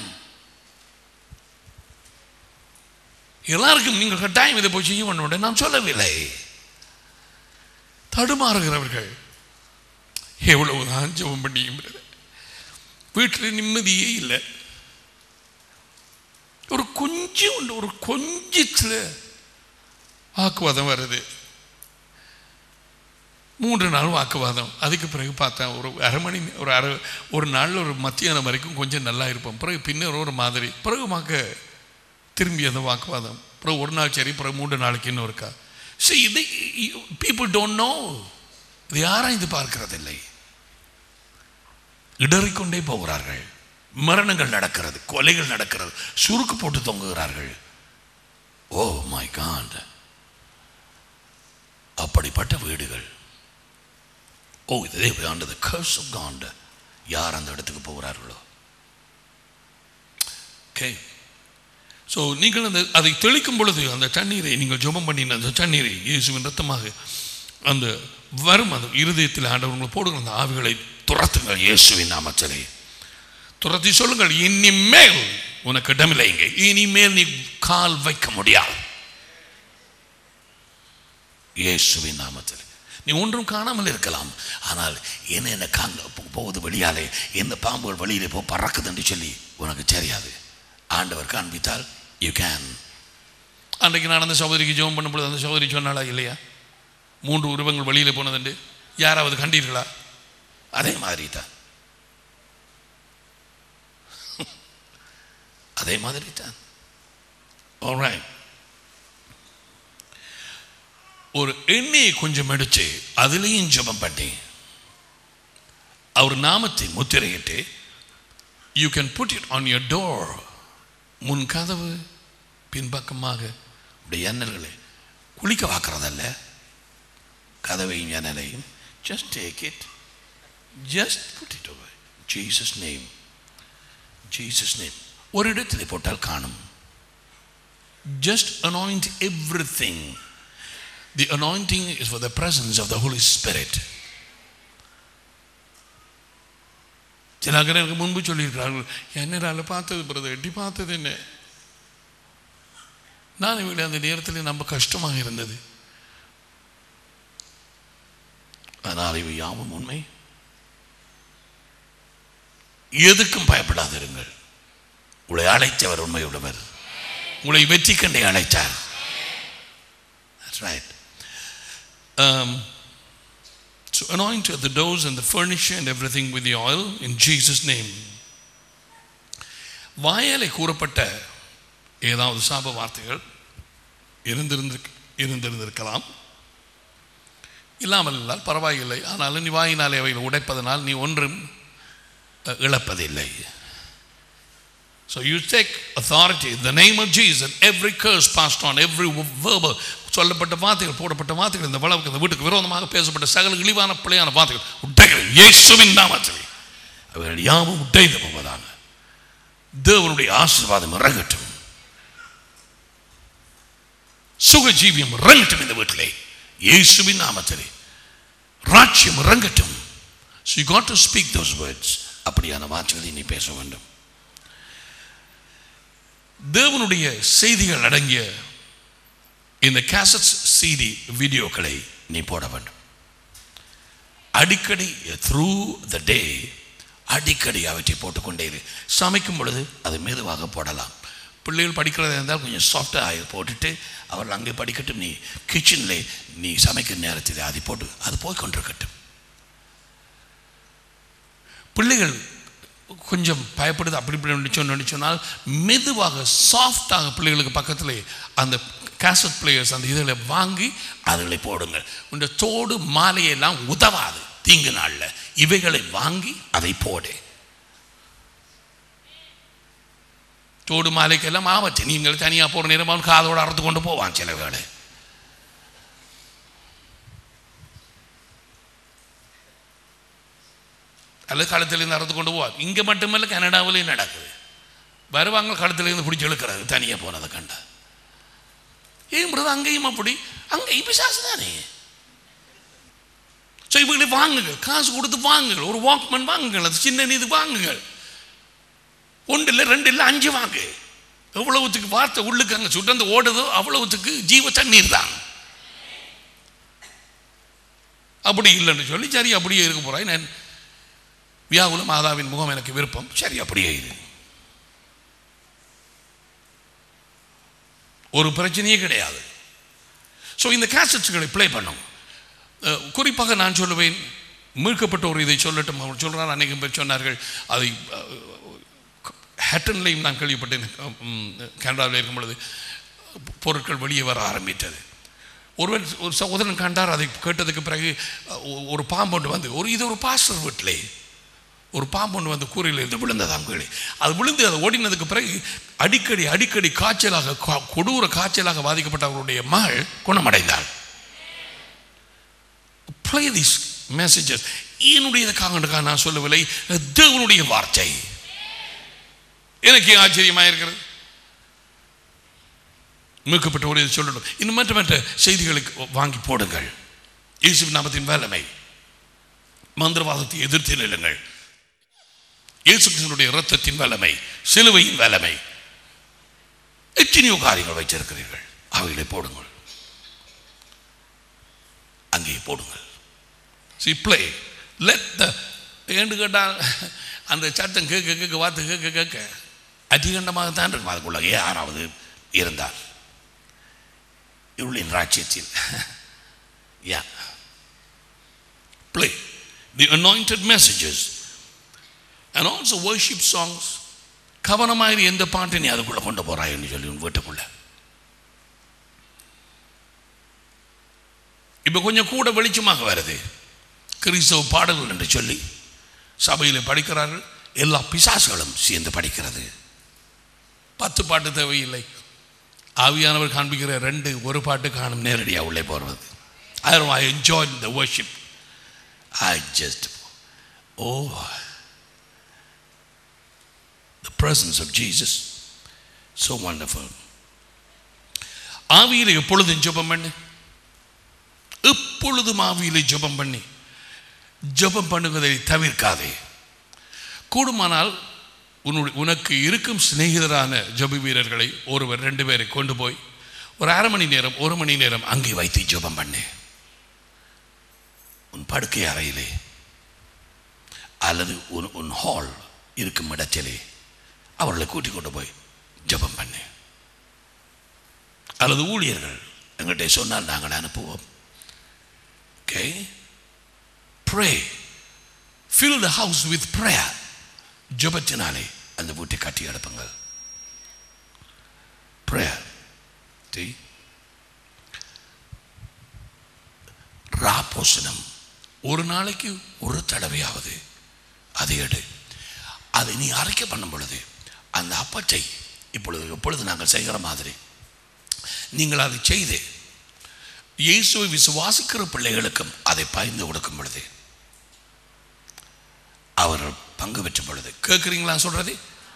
எல்லாருக்கும் நீங்கள் கட்டாயம் இதை போய் செய்ய வேண்டும் நான் சொல்லவில்லை தடுமாறுகிறவர்கள் எவ்வளவுதான் ஜெபம் பண்ணியும் வீட்டில் நிம்மதியே இல்லை ஒரு கொஞ்சம் உண்டு ஒரு கொஞ்சத்தில் வாக்குவாதம் வருது மூன்று நாள் வாக்குவாதம் அதுக்கு பிறகு பார்த்தேன் ஒரு அரை மணி ஒரு அரை ஒரு நாள் ஒரு மத்தியானம் வரைக்கும் கொஞ்சம் நல்லா இருப்போம் பிறகு பின்னர் ஒரு மாதிரி பிறகு மாக்க திரும்பி அந்த வாக்குவாதம் பிறகு ஒரு நாள் சரி பிறகு மூன்று நாளைக்கு இன்னொருக்கா சரி இது பீப்புள் டோன்ட் நோ இது யாரும் இது பார்க்கிறதில்லை இடறிக்கொண்டே போகிறார்கள் மரணங்கள் நடக்கிறது கொலைகள் நடக்கிறது சுருக்கு போட்டு தொங்குகிறார்கள் ஓ மை காண்ட் அப்படிப்பட்ட வீடுகள் ஓ இதே ஆண்டது கர்ஸ் ஆஃப் காண்ட் யார் அந்த இடத்துக்கு போகிறார்களோ ஓகே ஸோ நீங்கள் அந்த அதை தெளிக்கும் பொழுது அந்த தண்ணீரை நீங்கள் ஜெபம் பண்ணின அந்த தண்ணீரை இயேசுவின் ரத்தமாக அந்த வரும் அந்த இருதயத்தில் ஆண்டவர்களை போடுகிற அந்த ஆவிகளை துரத்துங்கள் இயேசுவின் நாமத்திலே துரத்தி சொல்லுங்கள் இனிமேல் உனக்கு இடமில்லை இங்கே இனிமேல் நீ கால் வைக்க முடியாது இயேசுவின் நாமத்தில் நீ ஒன்றும் காணாமல் இருக்கலாம் ஆனால் என்ன என்ன காங்க போகுது வெளியாலே எந்த பாம்புகள் வெளியிலே போ பறக்குதுன்னு சொல்லி உனக்கு தெரியாது ஆண்டவர் காண்பித்தால் யூ கேன் அன்றைக்கு நான் அந்த சகோதரிக்கு ஜெபம் பண்ணும் பொழுது அந்த சகோதரி சொன்னாளா இல்லையா மூன்று உருவங்கள் வெளியில் போனதுண்டு யாராவது கண்டீர்களா அதே மாதிரி தான் அதே மாதிரி தான் Alright. ஒரு எண்ணெயை கொஞ்சம் எடுத்து அதுலேயும் ஜெபம் பண்ணி அவர் நாமத்தை முத்திரையிட்டு you can put it on your door முன் கதவு பின்பக்கமாக உடைய எண்ணல்களை குளிக்க வாக்குறதல்ல கதவையும் ஜன்னலையும் just take it just put it over Jesus name Jesus name ஒரு இடத்திலே போட்டால் காணும் just anoint everything the anointing is for the presence of the holy spirit சில எனக்கு முன்பு சொல்லியிருக்கிறார்கள் என்னடால பார்த்தது பிரதர் எட்டி பார்த்தது என்ன நான் இவங்களை அந்த நேரத்தில் நம்ம கஷ்டமாக இருந்தது அதனால் இவை யாவும் உண்மை எதுக்கும் பயப்படாதிருங்கள் உங்களை அழைத்தவர் உண்மையுள்ளவர் உங்களை வெற்றி கண்டே அழைத்தார் That's right. Um, so anoint the doors and the furniture and everything with the oil in Jesus' name. வாயாலே கூறப்பட்ட ஏதாவது சாப வார்த்தைகள் இருந்திருந்து இருந்திருந்திருக்கலாம் இல்லாமல் இல்லால் பரவாயில்லை ஆனாலும் நீ வாயினாலே அவைகளை உடைப்பதனால் நீ ஒன்றும் அஹ், இழப்பதில்லை So you take authority in the name of Jesus. Every curse passed on, every verbal சொல்லப்பட்ட வார்த்தைகள் போடப்பட்ட வார்த்தைகள் இந்த வளவுக்கு இந்த வீட்டுக்கு விரோதமாக பேசப்பட்ட சகல இழிவான பிழையான வார்த்தைகள் உடைகள் இயேசுவின் நாமத்தில் அவர்கள் யாவும் உடைந்து போவதாக தேவனுடைய ஆசீர்வாதம் இறங்கட்டும் சுகஜீவியம் இறங்கட்டும் இந்த வீட்டிலே இயேசுவின் நாமத்திலே ராட்சியம் இறங்கட்டும் So you got to speak those words. அப்படியான வார்த்தைகளை நீ பேச வேண்டும் தேவனுடைய செய்திகள் அடங்கிய இந்த கேசட்ஸ் சிடி வீடியோக்களை நீ போட வேண்டும் அடிக்கடி த்ரூ த டே அடிக்கடி அவற்றை போட்டுக்கொண்டே இரு சமைக்கும் பொழுது அது மெதுவாக போடலாம் பிள்ளைகள் படிக்கிறதா இருந்தால் கொஞ்சம் சாஃப்டாக போட்டுட்டு அவர்கள் அங்கே படிக்கட்டும் நீ கிச்சனில் நீ சமைக்கிற நேரத்தில் அதை போட்டு அது போய் கொண்டிருக்கட்டும் பிள்ளைகள் கொஞ்சம் பயப்படுது அப்படி இப்படி சொன்னு சொன்னால் மெதுவாக சாஃப்டாக பிள்ளைகளுக்கு பக்கத்தில் அந்த கேசட் பிளேயர்ஸ் அந்த இதில் வாங்கி அதில் போடுங்கள் இந்த தோடு மாலையெல்லாம் உதவாது தீங்கு நாளில் இவைகளை வாங்கி அதை போடு தோடு மாலைக்கெல்லாம் ஆபத்து நீங்கள் தனியாக போகிற நேரம் அவன் காதோடு அறுத்து கொண்டு போவான் சில வேளை அல்லது களத்திலேருந்து அறுத்து கொண்டு போவார் இங்கே மட்டுமல்ல கனடாவிலையும் நடக்குது வருவாங்க களத்திலேருந்து பிடிச்சி இழுக்கிறது தனியாக போனதை கண்டா ஏன் பிரதர் அங்கேயும் அப்படி அங்கேயும் பிசாசு தானே ஸோ இவங்களை வாங்குங்கள் காசு கொடுத்து வாங்குங்கள் ஒரு வாக்மேன் வாங்குங்கள் அது சின்ன இது வாங்குங்கள் ஒன்று இல்லை ரெண்டு இல்லை அஞ்சு வாங்கு எவ்வளவுத்துக்கு வார்த்தை உள்ளுக்கு அங்கே சுட்டந்து ஓடுதோ அவ்வளவுத்துக்கு ஜீவ தண்ணீர் தான் அப்படி இல்லைன்னு சொல்லி சரி அப்படியே இருக்க போகிறாய் நான் வியாகுல மாதாவின் முகம் எனக்கு விருப்பம் சரி அப்படியே இரு ஒரு பிரச்சனையே கிடையாது ஸோ இந்த கேசட்ஸ்களை ப்ளே பண்ணும் அஹ், குறிப்பாக நான் சொல்லுவேன் மீட்கப்பட்ட ஒரு இதை சொல்லட்டும் அவர் சொல்கிறார் அநேகம் பேர் சொன்னார்கள் அதை ஹேட்டன்லையும் நான் கேள்விப்பட்டேன் உம், கனடாவில் இருக்கும் பொழுது பொருட்கள் வெளியே வர ஆரம்பித்தது ஒருவன் ஒரு சகோதரன் கண்டார் அதை கேட்டதுக்கு பிறகு அஹ், ஒ- ஒரு பாம்பு ஒன்று வந்து ஒரு இது ஒரு பாஸ்டர் வீட்டிலே ஒரு பாம்பு ஒன்று வந்து கூரையில் இருந்து விழுந்ததாம் கீழே அது விழுந்து அது ஓடினதுக்கு பிறகு அடிக்கடி அடிக்கடி காய்ச்சலாக கா- கொடூர காய்ச்சலாக பாதிக்கப்பட்ட அவருடைய மகள் குணமடைந்தாள் ப்ளே திஸ் மெசேஜஸ் என்னுடையதுக்காக நான் சொல்லவில்லை தேவனுடைய வார்த்தை எனக்கு ஏன் ஆச்சரியமாக இருக்கிறது மீட்கப்பட்ட ஒரு இதை சொல்லணும் இன்னும் மற்ற மற்ற செய்திகளுக்கு வாங்கி போடுங்கள் இயேசு நாமத்தின் வல்லமை மந்திரவாதத்தை எதிர்த்து நில்லுங்கள் இயேசு கிறிஸ்துவினுடைய இரத்தத்தின் வல்லமை சிலுவையின் வல்லமை எத்தனையோ காரியங்கள் வைத்திருக்கிறீர்கள் அவைகளை போடுங்கள் அங்கே போடுங்கள் see play let the end கேட்டால் அந்த சத்தம் கேட்க கேட்க வார்த்தை கேட்க கேட்க அதிகண்டமாக தான் இருக்கும் அதுக்குள்ள யாராவது இருந்தால் இருளின் ராஜ்யத்தில் யா play the anointed messages and also worship songs கவனமாக எந்த பாட்டை நீ அதுக்குள்ள கொண்டு போறாய்ன்னு சொல்லி உன் வீட்டுக்குள்ள இப்போ கொஞ்சம் கூட வெளிச்சமாக வருது கிறிஸ்தவ பாடல்கள் என்று சொல்லி சபையில் படிக்கிறார்கள் எல்லா பிசாசுகளும் சேர்ந்து படிக்கிறது பத்து பாட்டு தேவையில்லை ஆவியானவர் காண்பிக்கிற ரெண்டு ஒரு பாட்டு காணும் நேரடியாக உள்ளே போகிறது I enjoy the worship I just, oh, the presence of Jesus. So wonderful. ஆவியிலே எப்பொழுதும் ஜெபம் பண்ணு எப்பொழுதும் ஆவியிலே ஜெபம் பண்ணி ஜெபம் பண்ணுவதை தவிர்க்காதே கூடுமானால் உன்னுடைய உனக்கு இருக்கும் சிநேகிதரான ஜெப வீரர்களை ஒருவர் ரெண்டு பேரை கொண்டு போய் ஒரு அரை மணி நேரம் ஒரு மணி நேரம் அங்கே வைத்து ஜெபம் பண்ணு உன் படுக்கை அறையிலே அல்லது உன் உன் ஹால் இருக்கும் இடத்திலே அவர்களை கூட்டிக் கொண்டு போய் ஜெபம் பண்ணு அல்லது ஊழியர்கள் எங்கள்கிட்ட சொன்னால் நாங்கள் அனுப்புவோம் okay pray fill the house with prayer ஜெபத்தினாலே அந்த வீட்டை கட்டி அனுப்புங்கள் ப்ரேயர் ராப்போசனம் ஒரு நாளைக்கு ஒரு தடவையாவது அதை எடு அதை நீ அரைக்க பண்ணும் பொழுது அந்த அப்பத்தை இப்பொழுது எப்பொழுது நாங்கள் செய்கிற மாதிரி நீங்கள் அதை செய்து இயேசுவை விசுவாசிக்கிற பிள்ளைகளுக்கும் அதை பயந்து கொடுக்கும் பொழுது அவர் பங்கு பெற்ற பொழுது கேட்குறீங்களா சொல்றது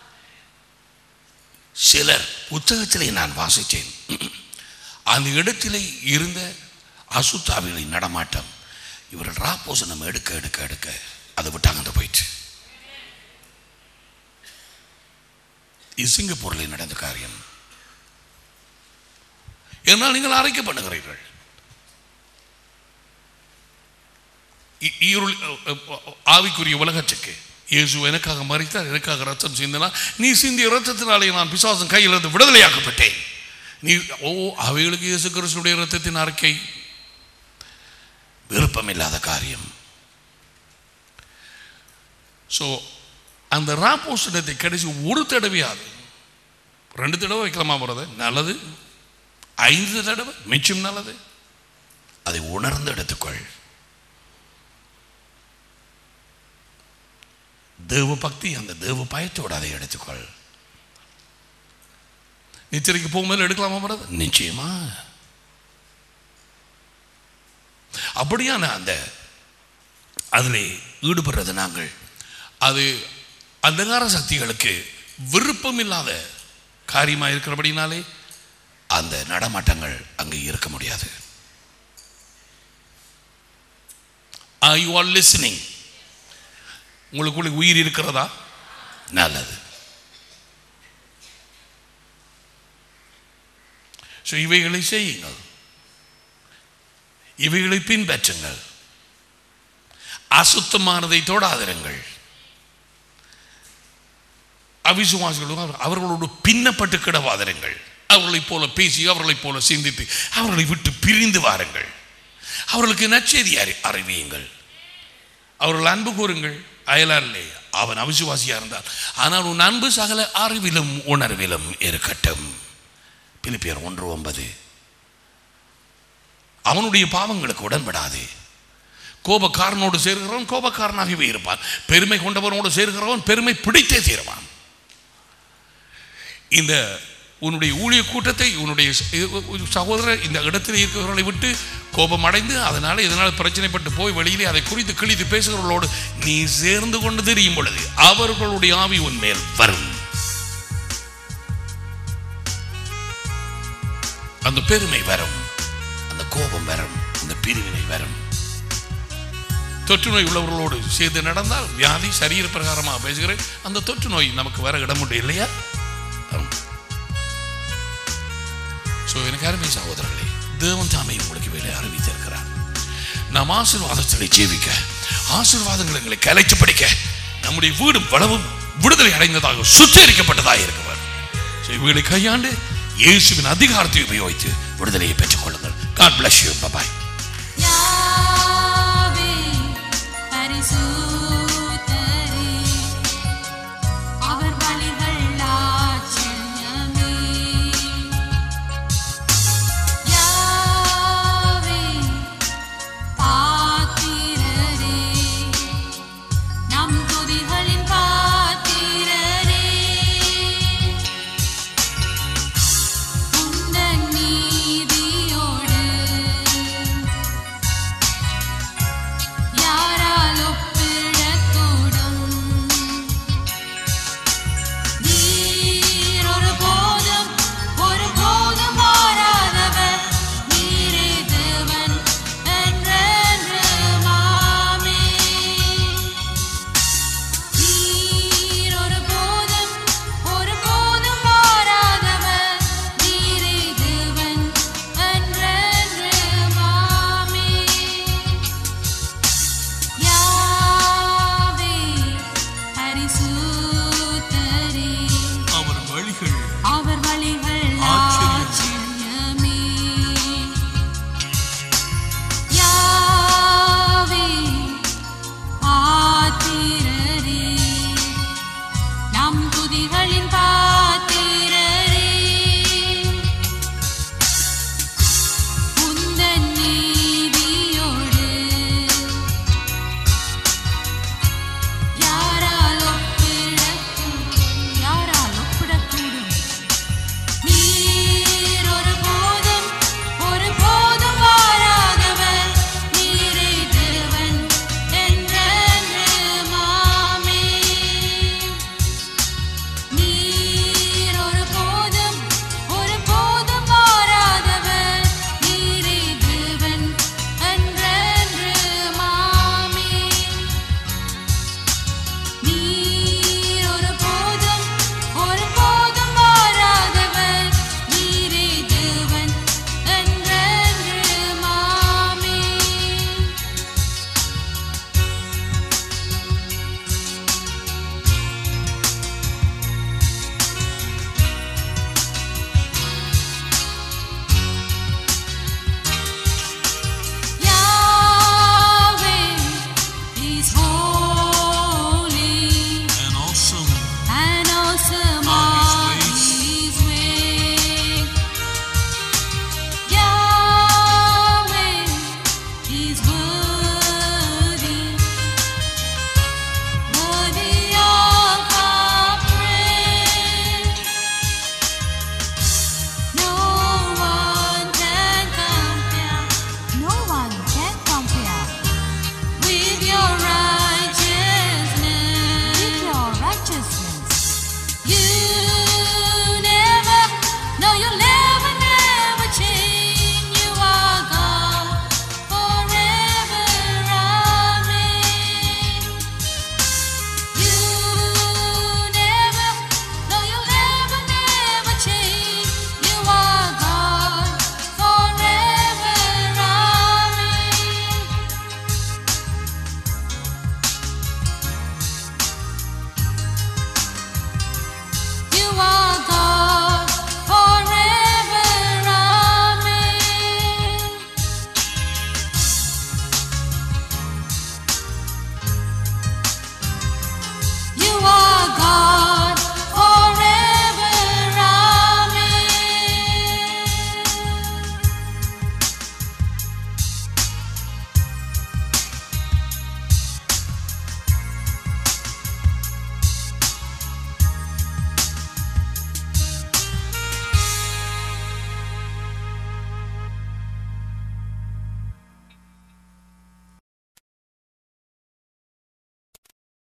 சிலர் புத்தகத்திலே நான் வாசித்தேன் அந்த இடத்திலே இருந்த அசுத்தாவிகளின் நடமாட்டம் இவர்கள் ராப்போசனம் எடுக்க எடுக்க எடுக்க அதை விட்டாங்க போயிட்டு இது சிங்கப்பூரில் நடந்த காரியம் என்னால் நீங்கள் அரைக்க பண்ணுகிறீர்கள் இ- இருள் அ, அ, ஆவிக்குரிய உலகத்துக்கு இயேசு எனக்காக மறித்தார் எனக்காக ரத்தம் சிந்தினார் நீ சிந்திய ரத்தத்தினாலே நான் பிசாசன் கையிலிருந்து விடுதலையாக்கப்பட்டேன் நீ ஓ அவைகளுக்கு இயேசு கிறிஸ்துடைய ரத்தத்தின் அறிக்கை விருப்பமில்லாத காரியம் ஸோ அந்த ராப்போசனத்தை கடைசி ஒரு தடவையாது ரெண்டு தடவை வைக்கலாமா போகிறது நல்லது ஐந்து தடவை மிச்சம் நல்லது அதை உணர்ந்து எடுத்துக்கொள் தேவ பக்தி அந்த தேவ பயத்தோடு அதை எடுத்துக்கொள் நிச்சரிக்கு போகும்போது எடுக்கலாமா போகிறது நிச்சயமா அப்படியான அந்த அதில் ஈடுபடுறது நாங்கள் அது அந்தகார சக்திகளுக்கு விருப்பம் இல்லாத காரியமாக இருக்கிறபடினாலே அந்த நடமாட்டங்கள் அங்கே இருக்க முடியாது ஆர் யூ ஆர் லிசனிங் உங்களுக்குள்ள உயிர் இருக்கிறதா நல்லது ஸோ இவைகளை செய்யுங்கள் இவைகளை பின்பற்றுங்கள் அசுத்தமானதை தொடாதிருங்கள் அவிசுவாசிகளும் அவர்- அவர்களோடு பின்னப்பட்டு கிடவாதிருங்கள் அவர்களைப் போல பேசி அவர்களைப் போல சிந்தித்து அவர்களை விட்டு பிரிந்து வாருங்கள் அவர்களுக்கு நற்செய்தி அறி அறிவியுங்கள் அவர்கள் அன்பு கூறுங்கள் அயலாரிலே அவன் அவிசுவாசியா இருந்தால் ஆனால் உன் அன்பு சகல அறிவிலும் உணர்விலும் இருக்கட்டும் பிலிப்பியர் ஒன்று ஒன்பது அவனுடைய பாவங்களுக்கு உடன்படாதே கோபக்காரனோடு சேர்கிறவன் கோபக்காரனாகவே இருப்பான் பெருமை கொண்டவனோடு சேர்கிறவன் பெருமை பிடித்தே தீருவான் இந்த உன்னுடைய ஊழிய கூட்டத்தை உன்னுடைய ச- சகோதரர் இந்த இடத்தில் இருக்கிறவர்களை விட்டு கோபம் அடைந்து அதனால இதனால் பிரச்சனைப்பட்டு போய் வெளியிலே அதை குறித்து கிழித்து பேசுகிறவர்களோடு நீ சேர்ந்து கொண்டு தெரியும் பொழுது அவர்களுடைய ஆவி உன் மேல் வரும் அந்த பெருமை வரும் அந்த கோபம் வரும் அந்த பிரிவினை வரும் தொற்று நோய் உள்ளவர்களோடு சேர்ந்து நடந்தால் வியாதி சரீர பிரகாரமாக பேசுகிறேன் அந்த தொற்று நோய் நமக்கு வர இடம் உண்டு இல்லையா ஸோ எனக்கு அருமை சகோதரர்களே தேவன் தாமே உங்களுக்கு வேலை அறிவித்திருக்கிறார் நாம் ஆசீர்வாதத்தில் ஜீவிக்க ஆசீர்வாதங்கள் எங்களை கலைச்சு படிக்க நம்முடைய வீடும் வளவும் விடுதலை அடைந்ததாக சுத்திகரிக்கப்பட்டதாக இருக்கிறார் ஸோ இவர்களை கையாண்டு இயேசுவின் அதிகாரத்தை உபயோகித்து விடுதலையை பெற்றுக் கொள்ளுங்கள் God bless you bye Yahweh பரிசுத்தரே அவர் வழிகள் ஆச்சரியமே யாவே பாத்திரரே நம் துதிகளின்